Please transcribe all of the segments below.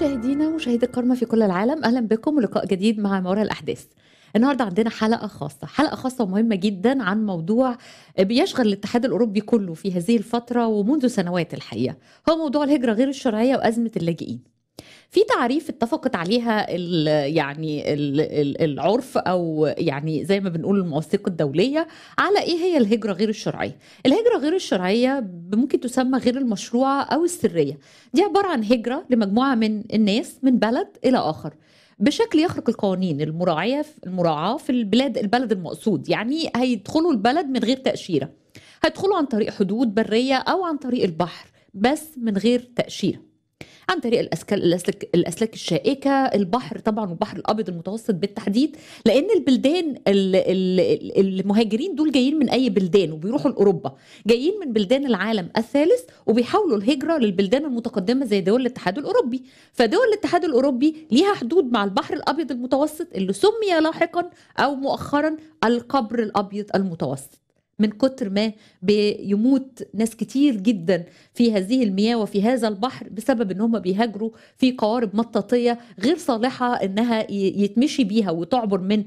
مشاهدينا ومشاهدي الكرامة في كل العالم أهلا بكم ولقاء جديد مع ما وراء الأحداث النهاردة عندنا حلقة خاصة حلقة خاصة ومهمة جدا عن موضوع بيشغل الاتحاد الأوروبي كله في هذه الفترة ومنذ سنوات الحقيقة هو موضوع الهجرة غير الشرعية وأزمة اللاجئين في تعريف اتفقت عليها ال يعني ال ال العرف او يعني زي ما بنقول المواثيق الدوليه على ايه هي الهجره غير الشرعيه الهجره غير الشرعيه ممكن تسمى غير المشروعه او السريه دي عباره عن هجره لمجموعه من الناس من بلد الى اخر بشكل يخرق القوانين المراعيه المراعاه في البلاد البلد المقصود يعني هيدخلوا البلد من غير تاشيره هيدخلوا عن طريق حدود بريه او عن طريق البحر بس من غير تاشيره عن طريق الأسكال الأسلاك, الأسلاك الشائكة البحر طبعا والبحر الأبيض المتوسط بالتحديد لأن البلدان المهاجرين دول جايين من أي بلدان وبيروحوا لأوروبا جايين من بلدان العالم الثالث وبيحاولوا الهجرة للبلدان المتقدمة زي دول الاتحاد الأوروبي فدول الاتحاد الأوروبي ليها حدود مع البحر الأبيض المتوسط اللي سمي لاحقا أو مؤخرا القبر الأبيض المتوسط من كتر ما بيموت ناس كتير جدا في هذه المياه وفي هذا البحر بسبب ان هم بيهاجروا في قوارب مطاطيه غير صالحه انها يتمشي بيها وتعبر من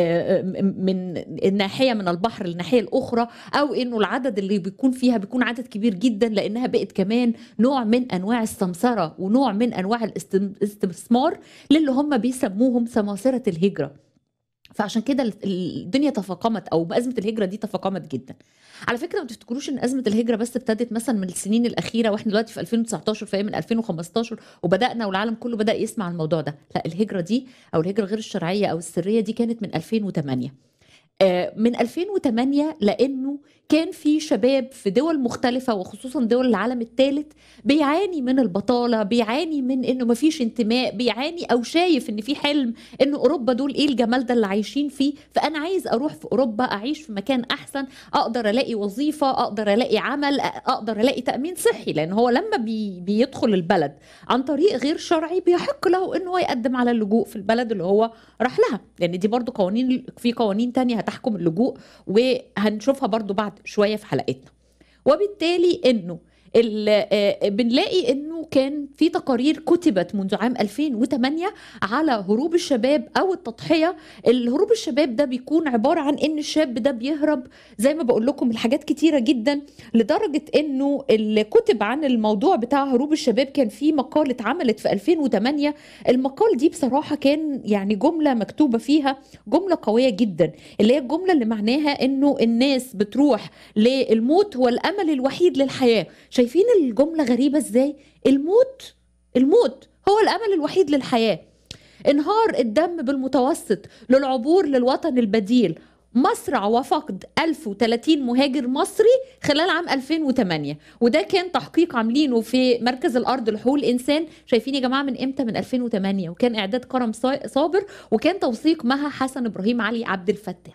من الناحيه من البحر للناحيه الاخرى او انه العدد اللي بيكون فيها بيكون عدد كبير جدا لانها بقت كمان نوع من انواع السمسره ونوع من انواع الاستثمار للي هم بيسموهم سماسره الهجره فعشان كده الدنيا تفاقمت او ازمه الهجره دي تفاقمت جدا على فكره ما تفتكروش ان ازمه الهجره بس ابتدت مثلا من السنين الاخيره واحنا دلوقتي في 2019 فهي من 2015 وبدانا والعالم كله بدا يسمع الموضوع ده لا الهجره دي او الهجره غير الشرعيه او السريه دي كانت من 2008 من 2008 لانه كان في شباب في دول مختلفة وخصوصا دول العالم الثالث بيعاني من البطالة بيعاني من انه مفيش انتماء بيعاني او شايف ان في حلم ان اوروبا دول ايه الجمال ده اللي عايشين فيه فانا عايز اروح في اوروبا اعيش في مكان احسن اقدر الاقي وظيفة اقدر الاقي عمل اقدر الاقي تأمين صحي لان هو لما بي بيدخل البلد عن طريق غير شرعي بيحق له انه يقدم على اللجوء في البلد اللي هو راح لها لان دي برضو قوانين في قوانين تانية هتحكم اللجوء وهنشوفها برضو بعد شويه في حلقتنا وبالتالي انه بنلاقي انه كان في تقارير كتبت منذ عام 2008 على هروب الشباب او التضحيه الهروب الشباب ده بيكون عباره عن ان الشاب ده بيهرب زي ما بقول لكم الحاجات كتيره جدا لدرجه انه اللي كتب عن الموضوع بتاع هروب الشباب كان في مقال اتعملت في 2008 المقال دي بصراحه كان يعني جمله مكتوبه فيها جمله قويه جدا اللي هي الجمله اللي معناها انه الناس بتروح للموت هو الامل الوحيد للحياه شايفين الجملة غريبة ازاي الموت الموت هو الأمل الوحيد للحياة انهار الدم بالمتوسط للعبور للوطن البديل مصرع وفقد 1030 مهاجر مصري خلال عام 2008 وده كان تحقيق عاملينه في مركز الارض لحقوق الانسان شايفين يا جماعه من امتى من 2008 وكان اعداد كرم صابر وكان توثيق مها حسن ابراهيم علي عبد الفتاح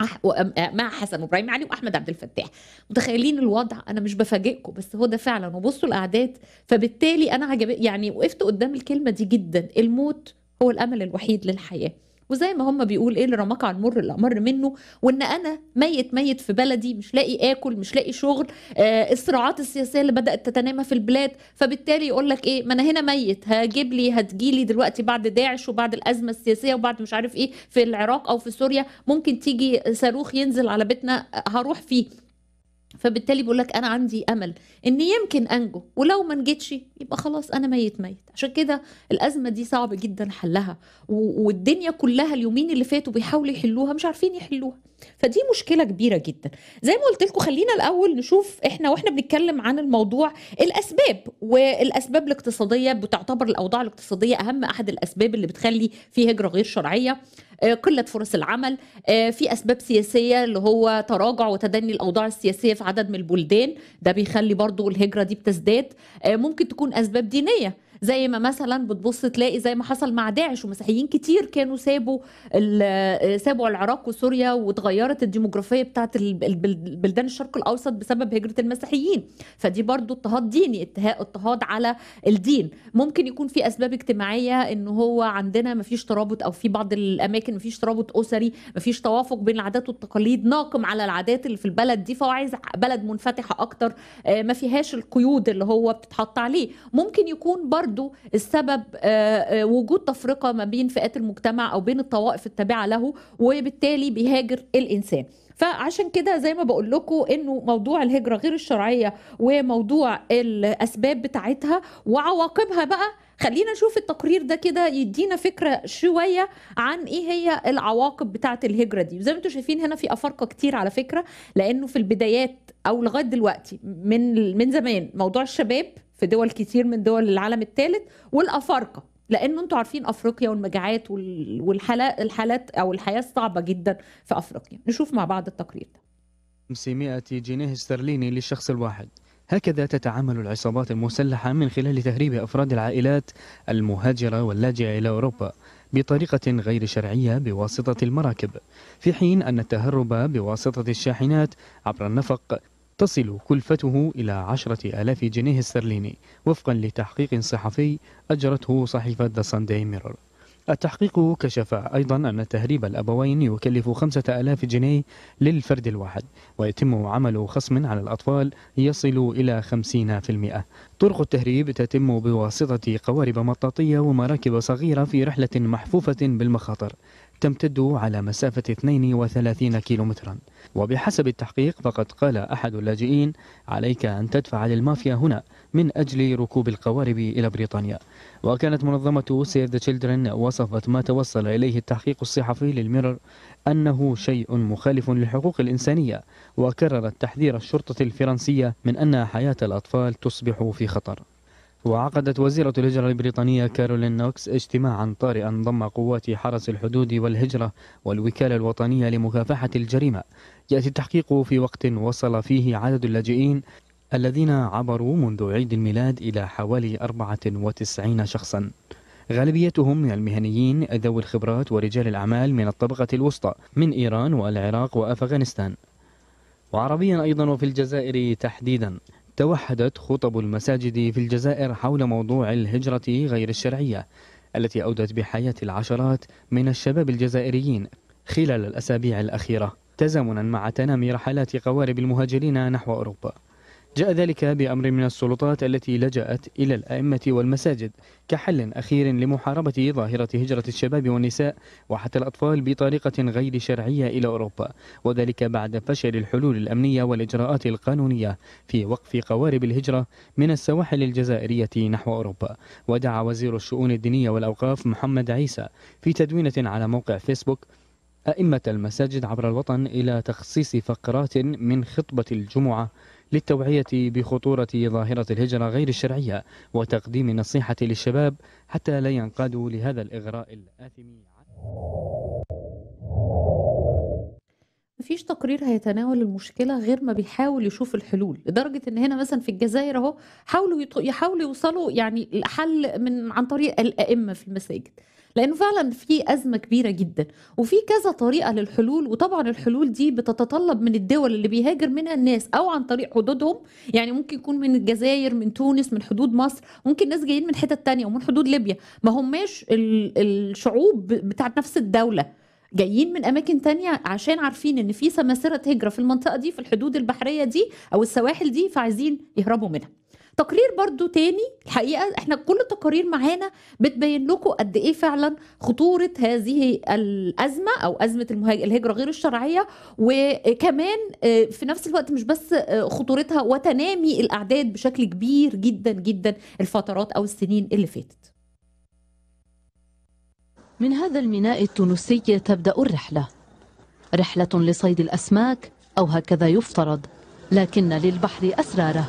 مع حسن ابراهيم علي واحمد عبد الفتاح متخيلين الوضع انا مش بفاجئكم بس هو ده فعلا وبصوا الاعداد فبالتالي انا عجب يعني وقفت قدام الكلمه دي جدا الموت هو الامل الوحيد للحياه وزي ما هم بيقول ايه اللي رماك على المر اللي امر منه وان انا ميت ميت في بلدي مش لاقي اكل مش لاقي شغل آه الصراعات السياسيه اللي بدات تتنامى في البلاد فبالتالي يقول لك ايه ما انا هنا ميت هجيب لي هتجي لي دلوقتي بعد داعش وبعد الازمه السياسيه وبعد مش عارف ايه في العراق او في سوريا ممكن تيجي صاروخ ينزل على بيتنا هروح فيه فبالتالي بقول لك انا عندي امل ان يمكن انجو ولو ما نجيتش يبقى خلاص انا ميت ميت عشان كده الازمه دي صعب جدا حلها والدنيا كلها اليومين اللي فاتوا بيحاولوا يحلوها مش عارفين يحلوها فدي مشكله كبيره جدا زي ما قلت لكم خلينا الاول نشوف احنا واحنا بنتكلم عن الموضوع الاسباب والاسباب الاقتصاديه بتعتبر الاوضاع الاقتصاديه اهم احد الاسباب اللي بتخلي في هجره غير شرعيه قله فرص العمل في اسباب سياسيه اللي هو تراجع وتدني الاوضاع السياسيه في عدد من البلدان ده بيخلي برضو الهجره دي بتزداد ممكن تكون اسباب دينيه زي ما مثلا بتبص تلاقي زي ما حصل مع داعش ومسيحيين كتير كانوا سابوا سابوا العراق وسوريا وتغيرت الديموغرافيه بتاعت البلدان الشرق الاوسط بسبب هجره المسيحيين فدي برضو اضطهاد ديني اضطهاد على الدين ممكن يكون في اسباب اجتماعيه ان هو عندنا مفيش ترابط او في بعض الاماكن مفيش ترابط اسري مفيش توافق بين العادات والتقاليد ناقم على العادات اللي في البلد دي فهو عايز بلد منفتحه اكتر ما فيهاش القيود اللي هو بتتحط عليه ممكن يكون برضو برضو السبب آه، آه، وجود تفرقة ما بين فئات المجتمع أو بين الطوائف التابعة له وبالتالي بيهاجر الإنسان فعشان كده زي ما بقول لكم انه موضوع الهجره غير الشرعيه وموضوع الاسباب بتاعتها وعواقبها بقى خلينا نشوف التقرير ده كده يدينا فكره شويه عن ايه هي العواقب بتاعه الهجره دي وزي ما انتم شايفين هنا في افارقه كتير على فكره لانه في البدايات او لغايه دلوقتي من من زمان موضوع الشباب في دول كتير من دول العالم الثالث والافارقه لانه انتوا عارفين افريقيا والمجاعات وال- والحالات الحالات او الحياه الصعبه جدا في افريقيا نشوف مع بعض التقرير ده 500 جنيه استرليني للشخص الواحد هكذا تتعامل العصابات المسلحة من خلال تهريب أفراد العائلات المهاجرة واللاجئة إلى أوروبا بطريقة غير شرعية بواسطة المراكب في حين أن التهرب بواسطة الشاحنات عبر النفق تصل كلفته إلى عشرة آلاف جنيه استرليني وفقا لتحقيق صحفي أجرته صحيفة The Sunday Mirror التحقيق كشف أيضا أن تهريب الأبوين يكلف خمسة آلاف جنيه للفرد الواحد ويتم عمل خصم على الأطفال يصل إلى 50% طرق التهريب تتم بواسطة قوارب مطاطية ومراكب صغيرة في رحلة محفوفة بالمخاطر تمتد على مسافة 32 كيلومترا وبحسب التحقيق فقد قال أحد اللاجئين عليك أن تدفع للمافيا هنا من أجل ركوب القوارب إلى بريطانيا وكانت منظمة سيف ذا تشيلدرن وصفت ما توصل إليه التحقيق الصحفي للميرور أنه شيء مخالف للحقوق الإنسانية وكررت تحذير الشرطة الفرنسية من أن حياة الأطفال تصبح في خطر وعقدت وزيرة الهجرة البريطانية كارولين نوكس اجتماعا طارئا ضم قوات حرس الحدود والهجرة والوكالة الوطنية لمكافحة الجريمة يأتي التحقيق في وقت وصل فيه عدد اللاجئين الذين عبروا منذ عيد الميلاد إلى حوالي 94 شخصا غالبيتهم من المهنيين ذوي الخبرات ورجال الأعمال من الطبقة الوسطى من إيران والعراق وأفغانستان وعربيا أيضا وفي الجزائر تحديدا توحدت خطب المساجد في الجزائر حول موضوع الهجرة غير الشرعية التي أودت بحياة العشرات من الشباب الجزائريين خلال الأسابيع الأخيرة تزامنا مع تنامي رحلات قوارب المهاجرين نحو أوروبا جاء ذلك بأمر من السلطات التي لجأت إلى الأئمة والمساجد كحل أخير لمحاربة ظاهرة هجرة الشباب والنساء وحتى الأطفال بطريقة غير شرعية إلى أوروبا وذلك بعد فشل الحلول الأمنية والإجراءات القانونية في وقف قوارب الهجرة من السواحل الجزائرية نحو أوروبا ودعا وزير الشؤون الدينية والأوقاف محمد عيسى في تدوينة على موقع فيسبوك أئمة المساجد عبر الوطن إلى تخصيص فقرات من خطبة الجمعة للتوعية بخطورة ظاهرة الهجرة غير الشرعية وتقديم نصيحة للشباب حتى لا ينقادوا لهذا الإغراء الآثم مفيش تقرير هيتناول المشكله غير ما بيحاول يشوف الحلول لدرجه ان هنا مثلا في الجزائر اهو حاولوا يط- يحاولوا يوصلوا يعني لحل من عن طريق الائمه في المساجد لانه فعلا في ازمه كبيره جدا وفي كذا طريقه للحلول وطبعا الحلول دي بتتطلب من الدول اللي بيهاجر منها الناس او عن طريق حدودهم يعني ممكن يكون من الجزائر من تونس من حدود مصر ممكن ناس جايين من حتت تانية ومن حدود ليبيا ما هماش ال- الشعوب بتاعت نفس الدوله جايين من اماكن تانية عشان عارفين ان في سماسرة هجرة في المنطقة دي في الحدود البحرية دي او السواحل دي فعايزين يهربوا منها تقرير برضو تاني الحقيقة احنا كل التقارير معانا بتبين لكم قد ايه فعلا خطورة هذه الأزمة او أزمة المهاج... الهجرة غير الشرعية وكمان آه، في نفس الوقت مش بس آه، خطورتها وتنامي الأعداد بشكل كبير جدا جدا الفترات او السنين اللي فاتت من هذا الميناء التونسي تبدأ الرحلة رحلة لصيد الأسماك أو هكذا يفترض لكن للبحر أسراره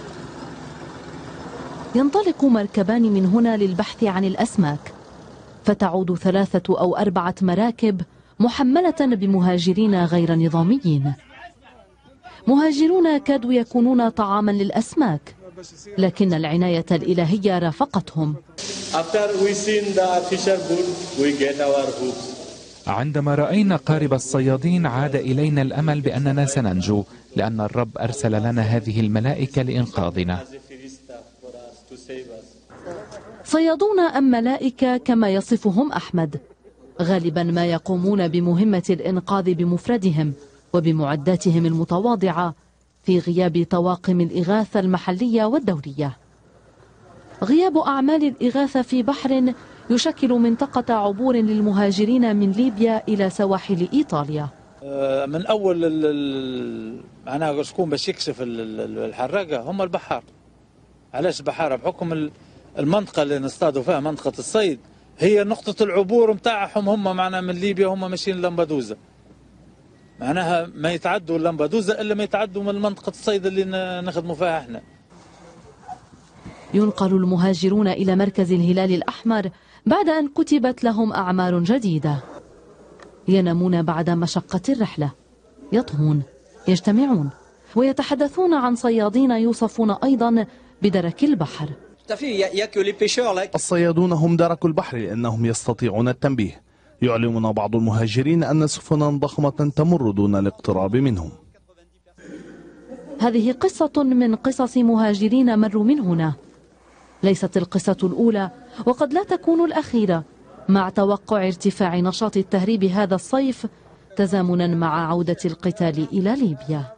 ينطلق مركبان من هنا للبحث عن الأسماك فتعود ثلاثة أو أربعة مراكب محملة بمهاجرين غير نظاميين مهاجرون كادوا يكونون طعاما للأسماك لكن العناية الإلهية رافقتهم After we seen the fisher boat, we get our hooks. عندما رأينا قارب الصيادين عاد إلينا الأمل بأننا سننجو لأن الرب أرسل لنا هذه الملائكة لإنقاذنا As a free staff for us to save us. صيادون أم ملائكة كما يصفهم أحمد غالبا ما يقومون بمهمة الإنقاذ بمفردهم وبمعداتهم المتواضعة في غياب طواقم الإغاثة المحلية والدولية غياب أعمال الإغاثة في بحر يشكل منطقة عبور للمهاجرين من ليبيا إلى سواحل إيطاليا آه، من اول ال- ال- معناها شكون باش يكشف ال- ال- الحراقه هم البحار علاش البحاره بحكم ال- المنطقه اللي نصطادوا فيها منطقه الصيد هي نقطه العبور نتاعهم هم معناها من ليبيا هم ماشيين لامبادوزا معناها ما يتعدوا لامبادوزا الا ما يتعدوا من منطقه الصيد اللي ن- نخدموا فيها احنا ينقل المهاجرون إلى مركز الهلال الأحمر بعد أن كتبت لهم أعمال جديدة ينامون بعد مشقة الرحلة يطهون يجتمعون ويتحدثون عن صيادين يوصفون أيضا بدرك البحر الصيادون هم درك البحر لأنهم يستطيعون التنبيه يعلمنا بعض المهاجرين أن سفنا ضخمة تمر دون الاقتراب منهم هذه قصة من قصص مهاجرين مروا من هنا ليست القصة الأولى وقد لا تكون الأخيرة مع توقع ارتفاع نشاط التهريب هذا الصيف تزامنا مع عودة القتال إلى ليبيا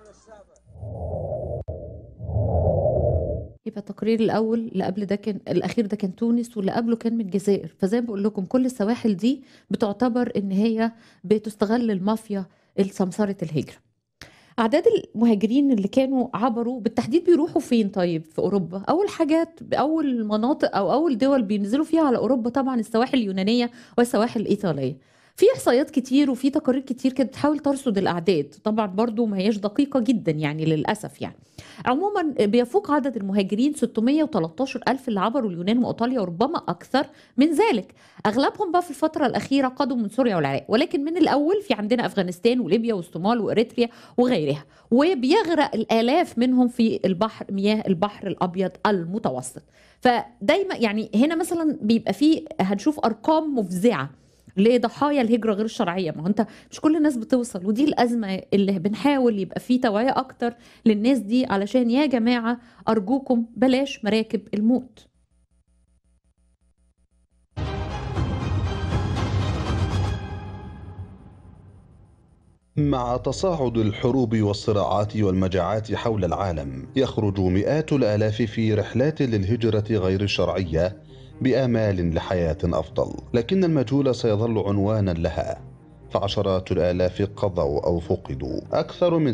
يبقى التقرير الاول اللي قبل ده كان الاخير ده كان تونس واللي قبله كان من الجزائر فزي ما بقول لكم كل السواحل دي بتعتبر ان هي بتستغل المافيا لسمسره الهجره اعداد المهاجرين اللي كانوا عبروا بالتحديد بيروحوا فين طيب في اوروبا اول حاجات اول مناطق او اول دول بينزلوا فيها على اوروبا طبعا السواحل اليونانيه والسواحل الايطاليه في احصائيات كتير وفي تقارير كتير كانت بتحاول ترصد الاعداد طبعا برضو ما هياش دقيقه جدا يعني للاسف يعني عموما بيفوق عدد المهاجرين 613 ألف اللي عبروا اليونان وإيطاليا وربما أكثر من ذلك أغلبهم بقى في الفترة الأخيرة قادوا من سوريا والعراق ولكن من الأول في عندنا أفغانستان وليبيا والصومال وإريتريا وغيرها وبيغرق الآلاف منهم في البحر مياه البحر الأبيض المتوسط فدايما يعني هنا مثلا بيبقى فيه هنشوف أرقام مفزعة لضحايا الهجرة غير الشرعية ما هو انت مش كل الناس بتوصل ودي الأزمة اللي بنحاول يبقى فيه توعية أكتر للناس دي علشان يا جماعة أرجوكم بلاش مراكب الموت مع تصاعد الحروب والصراعات والمجاعات حول العالم يخرج مئات الالاف في رحلات للهجره غير الشرعيه بامال لحياه افضل لكن المجهول سيظل عنوانا لها فعشرات الآلاف قضوا أو فقدوا أكثر من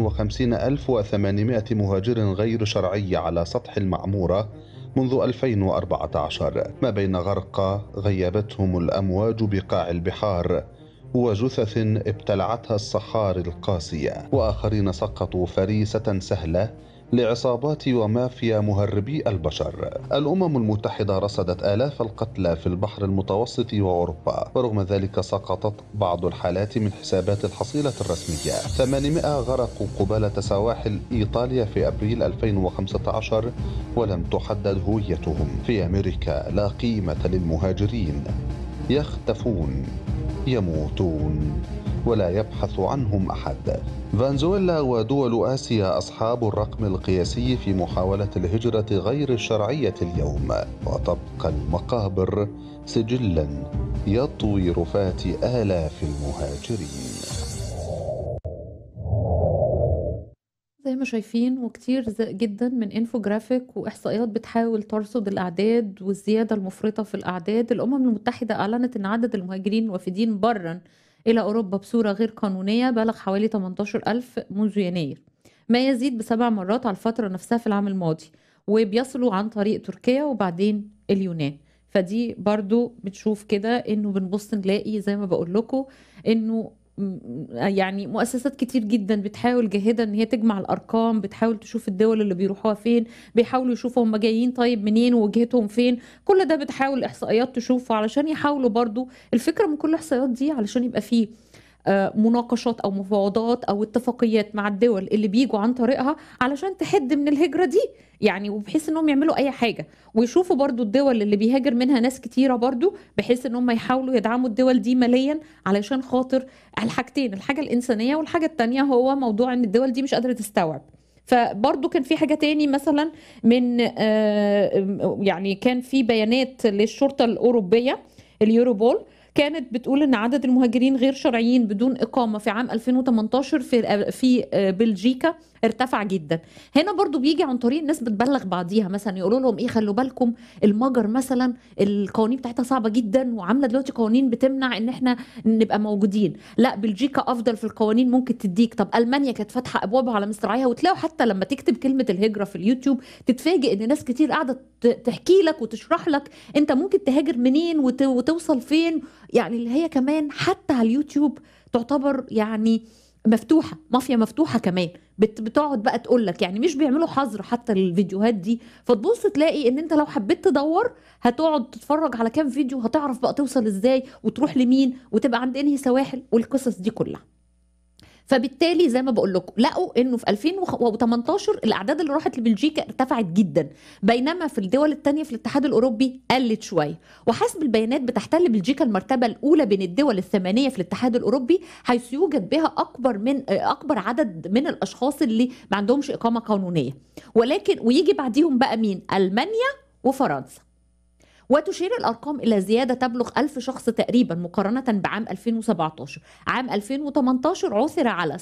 56800 مهاجر غير شرعي على سطح المعمورة منذ 2014 ما بين غرقى غيبتهم الأمواج بقاع البحار وجثث ابتلعتها الصخار القاسية وآخرين سقطوا فريسة سهلة لعصابات ومافيا مهربي البشر الأمم المتحدة رصدت آلاف القتلى في البحر المتوسط وأوروبا ورغم ذلك سقطت بعض الحالات من حسابات الحصيلة الرسمية 800 غرقوا قبالة سواحل إيطاليا في أبريل 2015 ولم تحدد هويتهم في أمريكا لا قيمة للمهاجرين يختفون يموتون ولا يبحث عنهم احد. فنزويلا ودول اسيا اصحاب الرقم القياسي في محاوله الهجره غير الشرعيه اليوم، وتبقى المقابر سجلا يطوي رفات الاف المهاجرين. زي ما شايفين وكتير ز- جدا من انفوجرافيك واحصائيات بتحاول ترصد الاعداد والزياده المفرطه في الاعداد الامم المتحده اعلنت ان عدد المهاجرين الوافدين برا الى اوروبا بصوره غير قانونيه بلغ حوالي 18 الف منذ يناير ما يزيد بسبع مرات على الفتره نفسها في العام الماضي وبيصلوا عن طريق تركيا وبعدين اليونان فدي برضو بتشوف كده انه بنبص نلاقي زي ما بقول لكم انه م- يعني مؤسسات كتير جدا بتحاول جاهدة ان هي تجمع الارقام بتحاول تشوف الدول اللي بيروحوها فين بيحاولوا يشوفوا هم جايين طيب منين ووجهتهم فين كل ده بتحاول احصائيات تشوفه علشان يحاولوا برضو الفكرة من كل الاحصائيات دي علشان يبقى فيه آه، مناقشات او مفاوضات او اتفاقيات مع الدول اللي بيجوا عن طريقها علشان تحد من الهجرة دي يعني وبحيث انهم يعملوا اي حاجة ويشوفوا برضو الدول اللي بيهاجر منها ناس كتيرة برضو بحيث ان هم يحاولوا يدعموا الدول دي ماليا علشان خاطر الحاجتين الحاجة الإنسانية والحاجة التانية هو موضوع ان الدول دي مش قادرة تستوعب فبرضه كان في حاجة تاني مثلا من آه، يعني كان في بيانات للشرطة الأوروبية اليوروبول كانت بتقول ان عدد المهاجرين غير شرعيين بدون اقامه في عام 2018 في في بلجيكا ارتفع جدا هنا برضو بيجي عن طريق الناس بتبلغ بعضيها مثلا يقولوا لهم ايه خلوا بالكم المجر مثلا القوانين بتاعتها صعبه جدا وعامله دلوقتي قوانين بتمنع ان احنا نبقى موجودين لا بلجيكا افضل في القوانين ممكن تديك طب المانيا كانت فاتحه ابوابها على مصراعيها وتلاقوا حتى لما تكتب كلمه الهجره في اليوتيوب تتفاجئ ان ناس كتير قاعده تحكي لك وتشرح لك انت ممكن تهاجر منين وت... وتوصل فين يعني اللي هي كمان حتى على اليوتيوب تعتبر يعني مفتوحه مافيا مفتوحه كمان بت بتقعد بقى تقول لك يعني مش بيعملوا حظر حتى الفيديوهات دي فتبص تلاقي ان انت لو حبيت تدور هتقعد تتفرج على كام فيديو هتعرف بقى توصل ازاي وتروح لمين وتبقى عند انهي سواحل والقصص دي كلها فبالتالي زي ما بقول لكم لقوا انه في 2018 الاعداد اللي راحت لبلجيكا ارتفعت جدا بينما في الدول الثانيه في الاتحاد الاوروبي قلت شويه وحسب البيانات بتحتل بلجيكا المرتبه الاولى بين الدول الثمانيه في الاتحاد الاوروبي حيث يوجد بها اكبر من اكبر عدد من الاشخاص اللي ما عندهمش اقامه قانونيه ولكن ويجي بعديهم بقى مين المانيا وفرنسا وتشير الأرقام إلى زيادة تبلغ ألف شخص تقريبا مقارنة بعام 2017 عام 2018 عثر على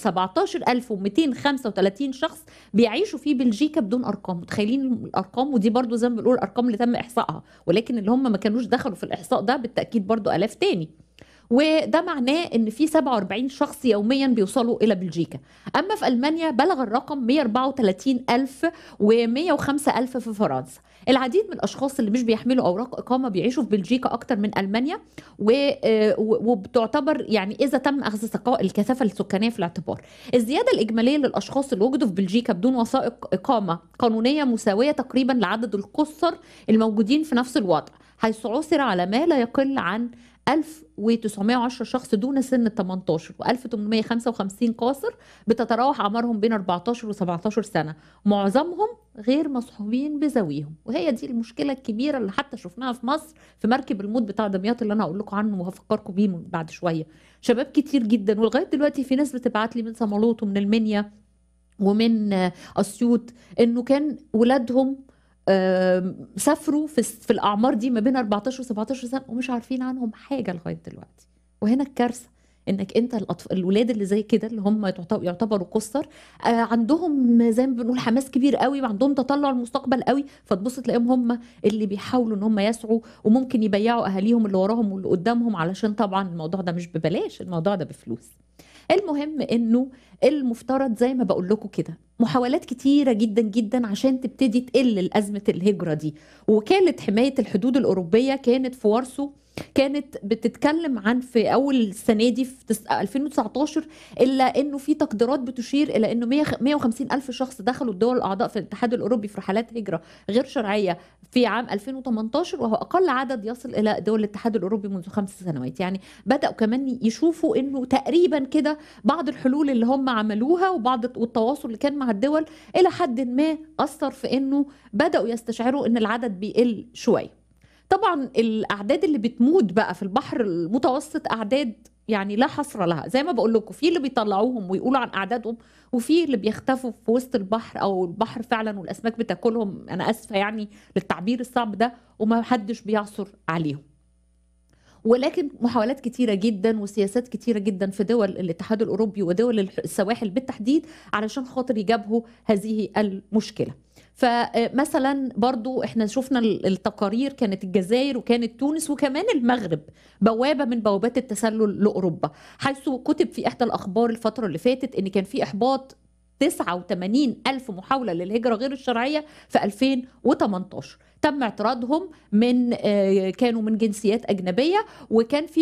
17235 شخص بيعيشوا في بلجيكا بدون أرقام متخيلين الأرقام ودي برضو زي ما بنقول الأرقام اللي تم إحصائها ولكن اللي هم ما كانوش دخلوا في الإحصاء ده بالتأكيد برضو ألاف تاني وده معناه ان في 47 شخص يوميا بيوصلوا الى بلجيكا اما في المانيا بلغ الرقم 134 الف و105 الف في فرنسا العديد من الاشخاص اللي مش بيحملوا اوراق اقامه بيعيشوا في بلجيكا اكتر من المانيا وبتعتبر يعني اذا تم اخذ الكثافه السكانيه في الاعتبار الزياده الاجماليه للاشخاص اللي وجدوا في بلجيكا بدون وثائق اقامه قانونيه مساويه تقريبا لعدد القُصّر الموجودين في نفس الوضع حيث عثر على ما لا يقل عن 1910 شخص دون سن ال 18 و1855 قاصر بتتراوح اعمارهم بين 14 و 17 سنه معظمهم غير مصحوبين بذويهم وهي دي المشكله الكبيره اللي حتى شفناها في مصر في مركب الموت بتاع دمياط اللي انا هقول لكم عنه وهفكركم بيه بعد شويه شباب كتير جدا ولغايه دلوقتي في ناس بتبعت لي من صمالوط ومن المنيا ومن اسيوط انه كان ولادهم سافروا في في الاعمار دي ما بين 14 و 17 سنه ومش عارفين عنهم حاجه لغايه دلوقتي وهنا الكارثه انك انت الأطف... الولاد اللي زي كده اللي هم يعتبروا قصر آه عندهم زي ما بنقول حماس كبير قوي وعندهم تطلع المستقبل قوي فتبص تلاقيهم هم اللي بيحاولوا ان هم يسعوا وممكن يبيعوا اهاليهم اللي وراهم واللي قدامهم علشان طبعا الموضوع ده مش ببلاش الموضوع ده بفلوس المهم انه المفترض زي ما بقول لكم كده محاولات كتيرة جدا جدا عشان تبتدي تقل أزمة الهجرة دي وكالة حماية الحدود الأوروبية كانت في وارسو كانت بتتكلم عن في اول السنه دي في 2019 الا انه في تقديرات بتشير الى انه 150 الف شخص دخلوا الدول الاعضاء في الاتحاد الاوروبي في رحلات هجره غير شرعيه في عام 2018 وهو اقل عدد يصل الى دول الاتحاد الاوروبي منذ خمس سنوات يعني بداوا كمان يشوفوا انه تقريبا كده بعض الحلول اللي هم عملوها وبعض والتواصل اللي كان مع الدول الى حد ما اثر في انه بداوا يستشعروا ان العدد بيقل شويه طبعا الاعداد اللي بتموت بقى في البحر المتوسط اعداد يعني لا حصر لها زي ما بقول لكم في اللي بيطلعوهم ويقولوا عن اعدادهم وفي اللي بيختفوا في وسط البحر او البحر فعلا والاسماك بتاكلهم انا اسفه يعني للتعبير الصعب ده وما حدش بيعثر عليهم ولكن محاولات كتيره جدا وسياسات كتيره جدا في دول الاتحاد الاوروبي ودول السواحل بالتحديد علشان خاطر يجابهوا هذه المشكله فمثلا برضو احنا شفنا التقارير كانت الجزائر وكانت تونس وكمان المغرب بوابة من بوابات التسلل لأوروبا حيث كتب في إحدى الأخبار الفترة اللي فاتت إن كان في إحباط 89 ألف محاولة للهجرة غير الشرعية في 2018 تم اعتراضهم من كانوا من جنسيات أجنبية وكان في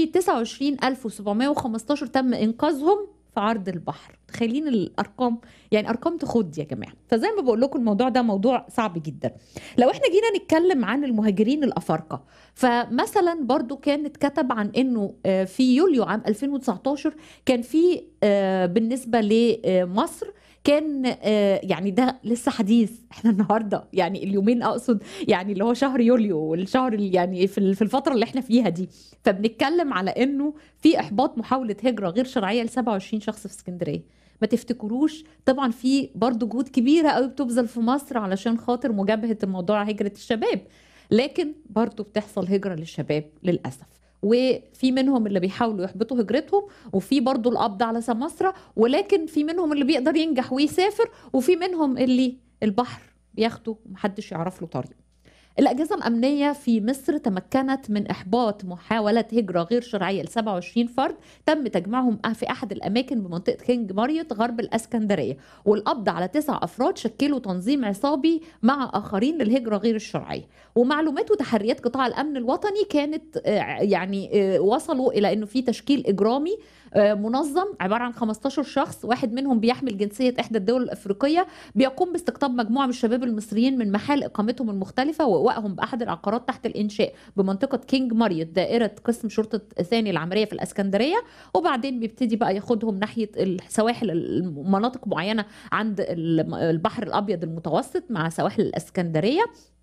29715 تم إنقاذهم في عرض البحر تخيلين الارقام يعني ارقام تخض يا جماعه فزي ما بقول لكم الموضوع ده موضوع صعب جدا لو احنا جينا نتكلم عن المهاجرين الافارقه فمثلا برضو كان اتكتب عن انه في يوليو عام 2019 كان في بالنسبه لمصر كان يعني ده لسه حديث احنا النهارده يعني اليومين اقصد يعني اللي هو شهر يوليو والشهر يعني في الفتره اللي احنا فيها دي فبنتكلم على انه في احباط محاوله هجره غير شرعيه ل 27 شخص في اسكندريه ما تفتكروش طبعا في برضو جهود كبيره قوي بتبذل في مصر علشان خاطر مجابهه الموضوع هجره الشباب لكن برضو بتحصل هجره للشباب للاسف وفي منهم اللي بيحاولوا يحبطوا هجرتهم وفي برضو القبض على سماسرة ولكن في منهم اللي بيقدر ينجح ويسافر وفي منهم اللي البحر بياخده ومحدش يعرف له طريق الأجهزة الأمنية في مصر تمكنت من إحباط محاولة هجرة غير شرعية ل 27 فرد تم تجميعهم في أحد الأماكن بمنطقة كينج ماريوت غرب الأسكندرية والقبض على تسع أفراد شكلوا تنظيم عصابي مع آخرين للهجرة غير الشرعية ومعلومات وتحريات قطاع الأمن الوطني كانت آه، يعني آه، وصلوا إلى أنه في تشكيل إجرامي آه، منظم عبارة عن 15 شخص واحد منهم بيحمل جنسية إحدى الدول الأفريقية بيقوم باستقطاب مجموعة من الشباب المصريين من محال إقامتهم المختلفة وإوائهم بأحد العقارات تحت الإنشاء بمنطقة كينج ماريوت دائرة قسم شرطة ثاني العملية في الإسكندرية وبعدين بيبتدي بقى ياخدهم ناحية السواحل المناطق معينة عند البحر الأبيض المتوسط مع سواحل الإسكندرية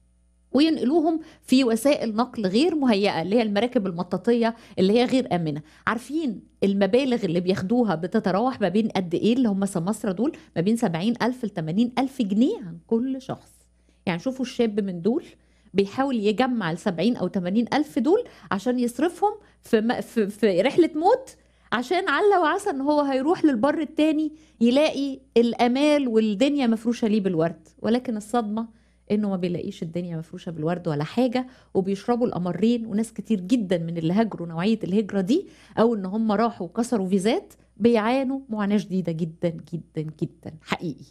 وينقلوهم في وسائل نقل غير مهيئه اللي هي المراكب المطاطيه اللي هي غير امنه عارفين المبالغ اللي بياخدوها بتتراوح ما بين قد ايه اللي هم سماسرة دول ما بين 70 ألف ل 80 ألف جنيه عن كل شخص يعني شوفوا الشاب من دول بيحاول يجمع ال 70 أو 80 ألف دول عشان يصرفهم في, م... في, في رحلة موت عشان عل وعسى ان هو هيروح للبر التاني يلاقي الامال والدنيا مفروشه ليه بالورد ولكن الصدمه انه ما بيلاقيش الدنيا مفروشه بالورد ولا حاجه وبيشربوا القمرين وناس كتير جدا من اللي هاجروا نوعيه الهجره دي او ان هم راحوا وكسروا فيزات بيعانوا معاناه شديده جدا جدا جدا حقيقي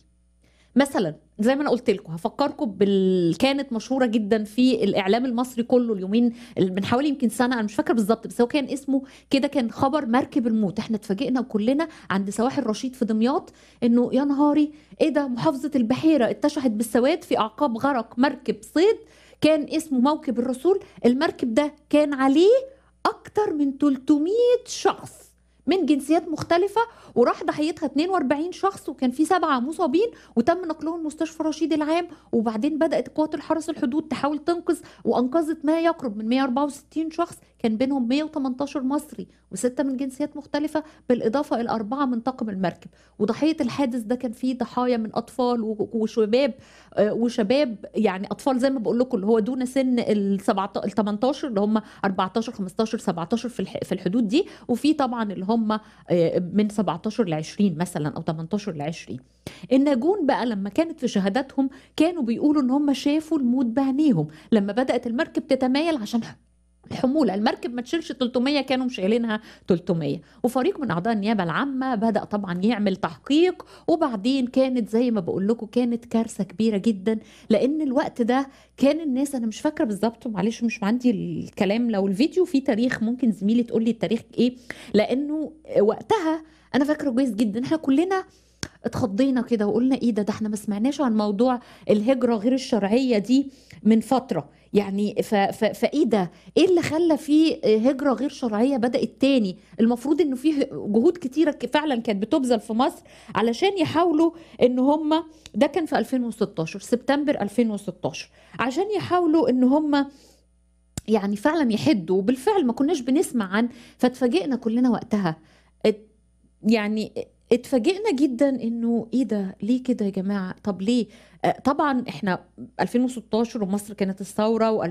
مثلا زي ما انا قلت لكم هفكركم بال كانت مشهوره جدا في الاعلام المصري كله اليومين من حوالي يمكن سنه انا مش فاكره بالظبط بس هو كان اسمه كده كان خبر مركب الموت احنا اتفاجئنا كلنا عند سواحل رشيد في دمياط انه يا نهاري ايه ده محافظه البحيره اتشحت بالسواد في اعقاب غرق مركب صيد كان اسمه موكب الرسول المركب ده كان عليه اكتر من 300 شخص من جنسيات مختلفة وراح ضحيتها 42 شخص وكان في سبعة مصابين وتم نقلهم مستشفى رشيد العام وبعدين بدأت قوات الحرس الحدود تحاول تنقذ وأنقذت ما يقرب من 164 شخص كان بينهم 118 مصري وستة من جنسيات مختلفة بالإضافة إلى أربعة من طاقم المركب وضحية الحادث ده كان فيه ضحايا من أطفال وشباب آه، وشباب يعني أطفال زي ما بقول لكم اللي هو دون سن ال 18 اللي هم 14 15 17 في الحدود دي وفي طبعا اللي هم آه، من 17 ل 20 مثلا أو 18 ل 20 الناجون بقى لما كانت في شهاداتهم كانوا بيقولوا ان هم شافوا الموت بعينيهم لما بدات المركب تتمايل عشان الحمولة المركب ما تشيلش 300 كانوا شايلينها 300 وفريق من أعضاء النيابة العامة بدأ طبعا يعمل تحقيق وبعدين كانت زي ما بقول لكم كانت كارثة كبيرة جدا لأن الوقت ده كان الناس أنا مش فاكرة بالظبط معلش مش عندي الكلام لو الفيديو فيه تاريخ ممكن زميلي تقول لي التاريخ إيه لأنه وقتها أنا فاكرة كويس جدا إحنا كلنا اتخضينا كده وقلنا ايه ده ده احنا ما سمعناش عن موضوع الهجره غير الشرعيه دي من فتره يعني فايه ده ايه اللي خلى في هجره غير شرعيه بدات تاني المفروض انه في جهود كتيره فعلا كانت بتبذل في مصر علشان يحاولوا ان هم ده كان في 2016 سبتمبر 2016 عشان يحاولوا ان هم يعني فعلا يحدوا وبالفعل ما كناش بنسمع عن فاتفاجئنا كلنا وقتها يعني اتفاجئنا جدا انه ايه ده ليه كده يا جماعه طب ليه آه، طبعا احنا 2016 ومصر كانت الثوره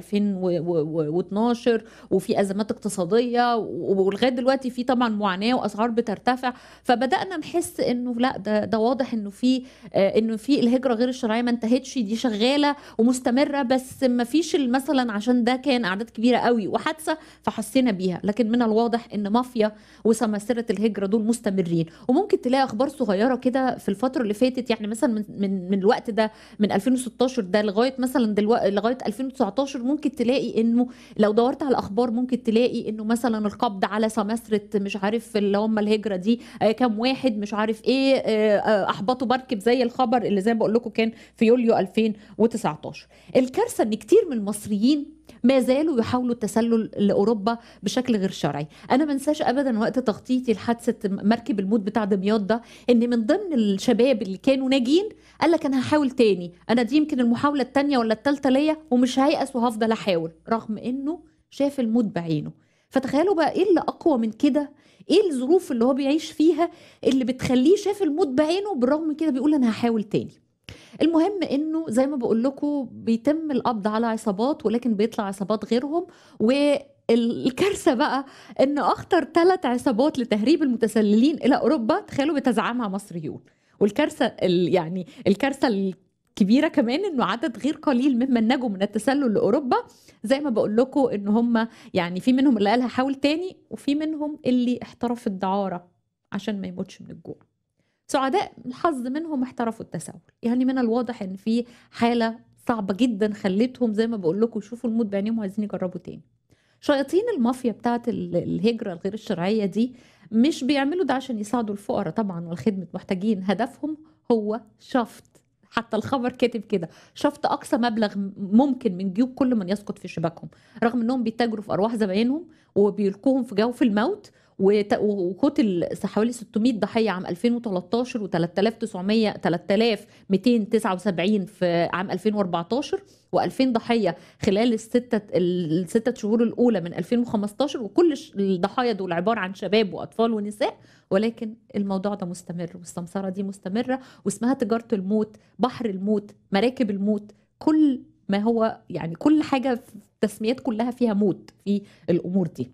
و2012 وفي ازمات اقتصاديه ولغايه دلوقتي في طبعا معاناه واسعار بترتفع فبدانا نحس انه لا ده ده واضح انه في آه، انه في الهجره غير الشرعيه ما انتهتش دي شغاله ومستمره بس ما فيش مثلا عشان ده كان اعداد كبيره قوي وحادثه فحسينا بيها لكن من الواضح ان مافيا وسماسره الهجره دول مستمرين وممكن تلاقي اخبار صغيره كده في الفتره اللي فاتت يعني مثلا من من, من الوقت ده من 2016 ده لغايه مثلا دلوقتي لغايه 2019 ممكن تلاقي انه لو دورت على الاخبار ممكن تلاقي انه مثلا القبض على سماسره مش عارف اللي هم الهجره دي آه، كام واحد مش عارف ايه آه، آه، احبطوا مركب زي الخبر اللي زي ما بقول لكم كان في يوليو 2019 الكارثه ان كتير من المصريين ما زالوا يحاولوا التسلل لاوروبا بشكل غير شرعي انا ما انساش ابدا وقت تغطيتي لحادثه مركب الموت بتاع دمياط ده ان من ضمن الشباب اللي كانوا ناجين قال لك انا هحاول تاني انا دي يمكن المحاوله الثانيه ولا الثالثه ليا ومش هيأس وهفضل احاول رغم انه شاف الموت بعينه فتخيلوا بقى ايه اللي اقوى من كده ايه الظروف اللي هو بيعيش فيها اللي بتخليه شاف الموت بعينه بالرغم كده بيقول انا هحاول تاني المهم انه زي ما بقول لكم بيتم القبض على عصابات ولكن بيطلع عصابات غيرهم و الكارثه بقى ان اخطر ثلاث عصابات لتهريب المتسللين الى اوروبا تخيلوا بتزعمها مصريون والكارثه ال- يعني الكارثه الكبيره كمان انه عدد غير قليل ممن نجوا من التسلل لاوروبا زي ما بقول لكم ان هم يعني في منهم اللي قالها حاول تاني وفي منهم اللي احترف الدعاره عشان ما يموتش من الجوع سعداء الحظ منهم احترفوا التسول يعني من الواضح ان في حاله صعبه جدا خلتهم زي ما بقول لكم يشوفوا الموت بعينيهم وعايزين يجربوا تاني شياطين المافيا بتاعت ال- الهجرة الغير الشرعية دي مش بيعملوا ده عشان يساعدوا الفقراء طبعا والخدمة محتاجين هدفهم هو شفط حتى الخبر كاتب كده شفط أقصى مبلغ م- ممكن من جيوب كل من يسقط في شباكهم رغم أنهم بيتاجروا في أرواح زباينهم وبيلقوهم في جوف الموت وت- وقتل حوالي 600 ضحية عام 2013 و 3900 3279 في عام 2014 و2000 ضحية خلال الستة الستة شهور الأولى من 2015 وكل ش- الضحايا دول عبارة عن شباب وأطفال ونساء ولكن الموضوع ده مستمر والسمسرة دي مستمرة واسمها تجارة الموت بحر الموت مراكب الموت كل ما هو يعني كل حاجة في التسميات كلها فيها موت في الأمور دي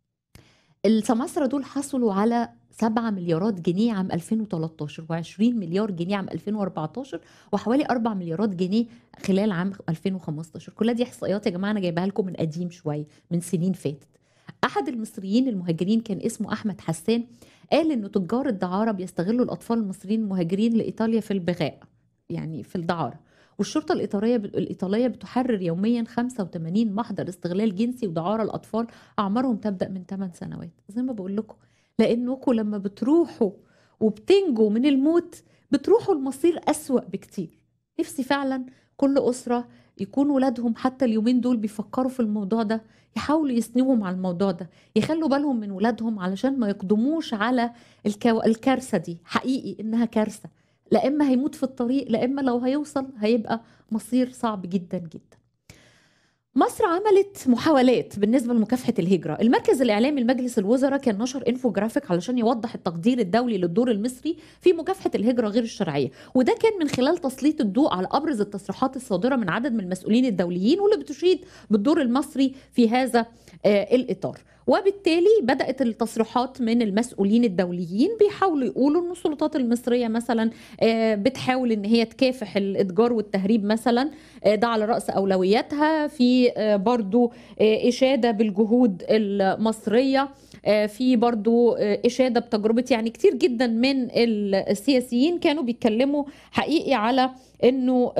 السماسرة دول حصلوا على 7 مليارات جنيه عام 2013 و20 مليار جنيه عام 2014 وحوالي 4 مليارات جنيه خلال عام 2015 كلها دي احصائيات يا جماعه انا جايبها لكم من قديم شويه من سنين فاتت احد المصريين المهاجرين كان اسمه احمد حسان قال انه تجار الدعاره بيستغلوا الاطفال المصريين المهاجرين لايطاليا في البغاء يعني في الدعاره والشرطه الايطاليه الايطاليه بتحرر يوميا 85 محضر استغلال جنسي ودعاره الاطفال اعمارهم تبدا من 8 سنوات زي ما بقول لكم لانكم لما بتروحوا وبتنجوا من الموت بتروحوا المصير أسوأ بكتير نفسي فعلا كل أسرة يكون ولادهم حتى اليومين دول بيفكروا في الموضوع ده يحاولوا يسنوهم على الموضوع ده يخلوا بالهم من ولادهم علشان ما يقدموش على الكو... الكارثة دي حقيقي إنها كارثة لا إما هيموت في الطريق لا إما لو هيوصل هيبقى مصير صعب جدا جدا مصر عملت محاولات بالنسبة لمكافحة الهجرة المركز الإعلامي لمجلس الوزراء كان نشر انفوجرافيك علشان يوضح التقدير الدولي للدور المصري في مكافحة الهجرة غير الشرعية وده كان من خلال تسليط الضوء على أبرز التصريحات الصادرة من عدد من المسؤولين الدوليين واللي بتشيد بالدور المصري في هذا آه الإطار وبالتالي بدأت التصريحات من المسؤولين الدوليين بيحاولوا يقولوا أن السلطات المصرية مثلا آه بتحاول أن هي تكافح الإتجار والتهريب مثلا آه ده على رأس أولوياتها في آه برضو آه إشادة بالجهود المصرية في برضو إشادة بتجربة يعني كتير جدا من السياسيين كانوا بيتكلموا حقيقي على انه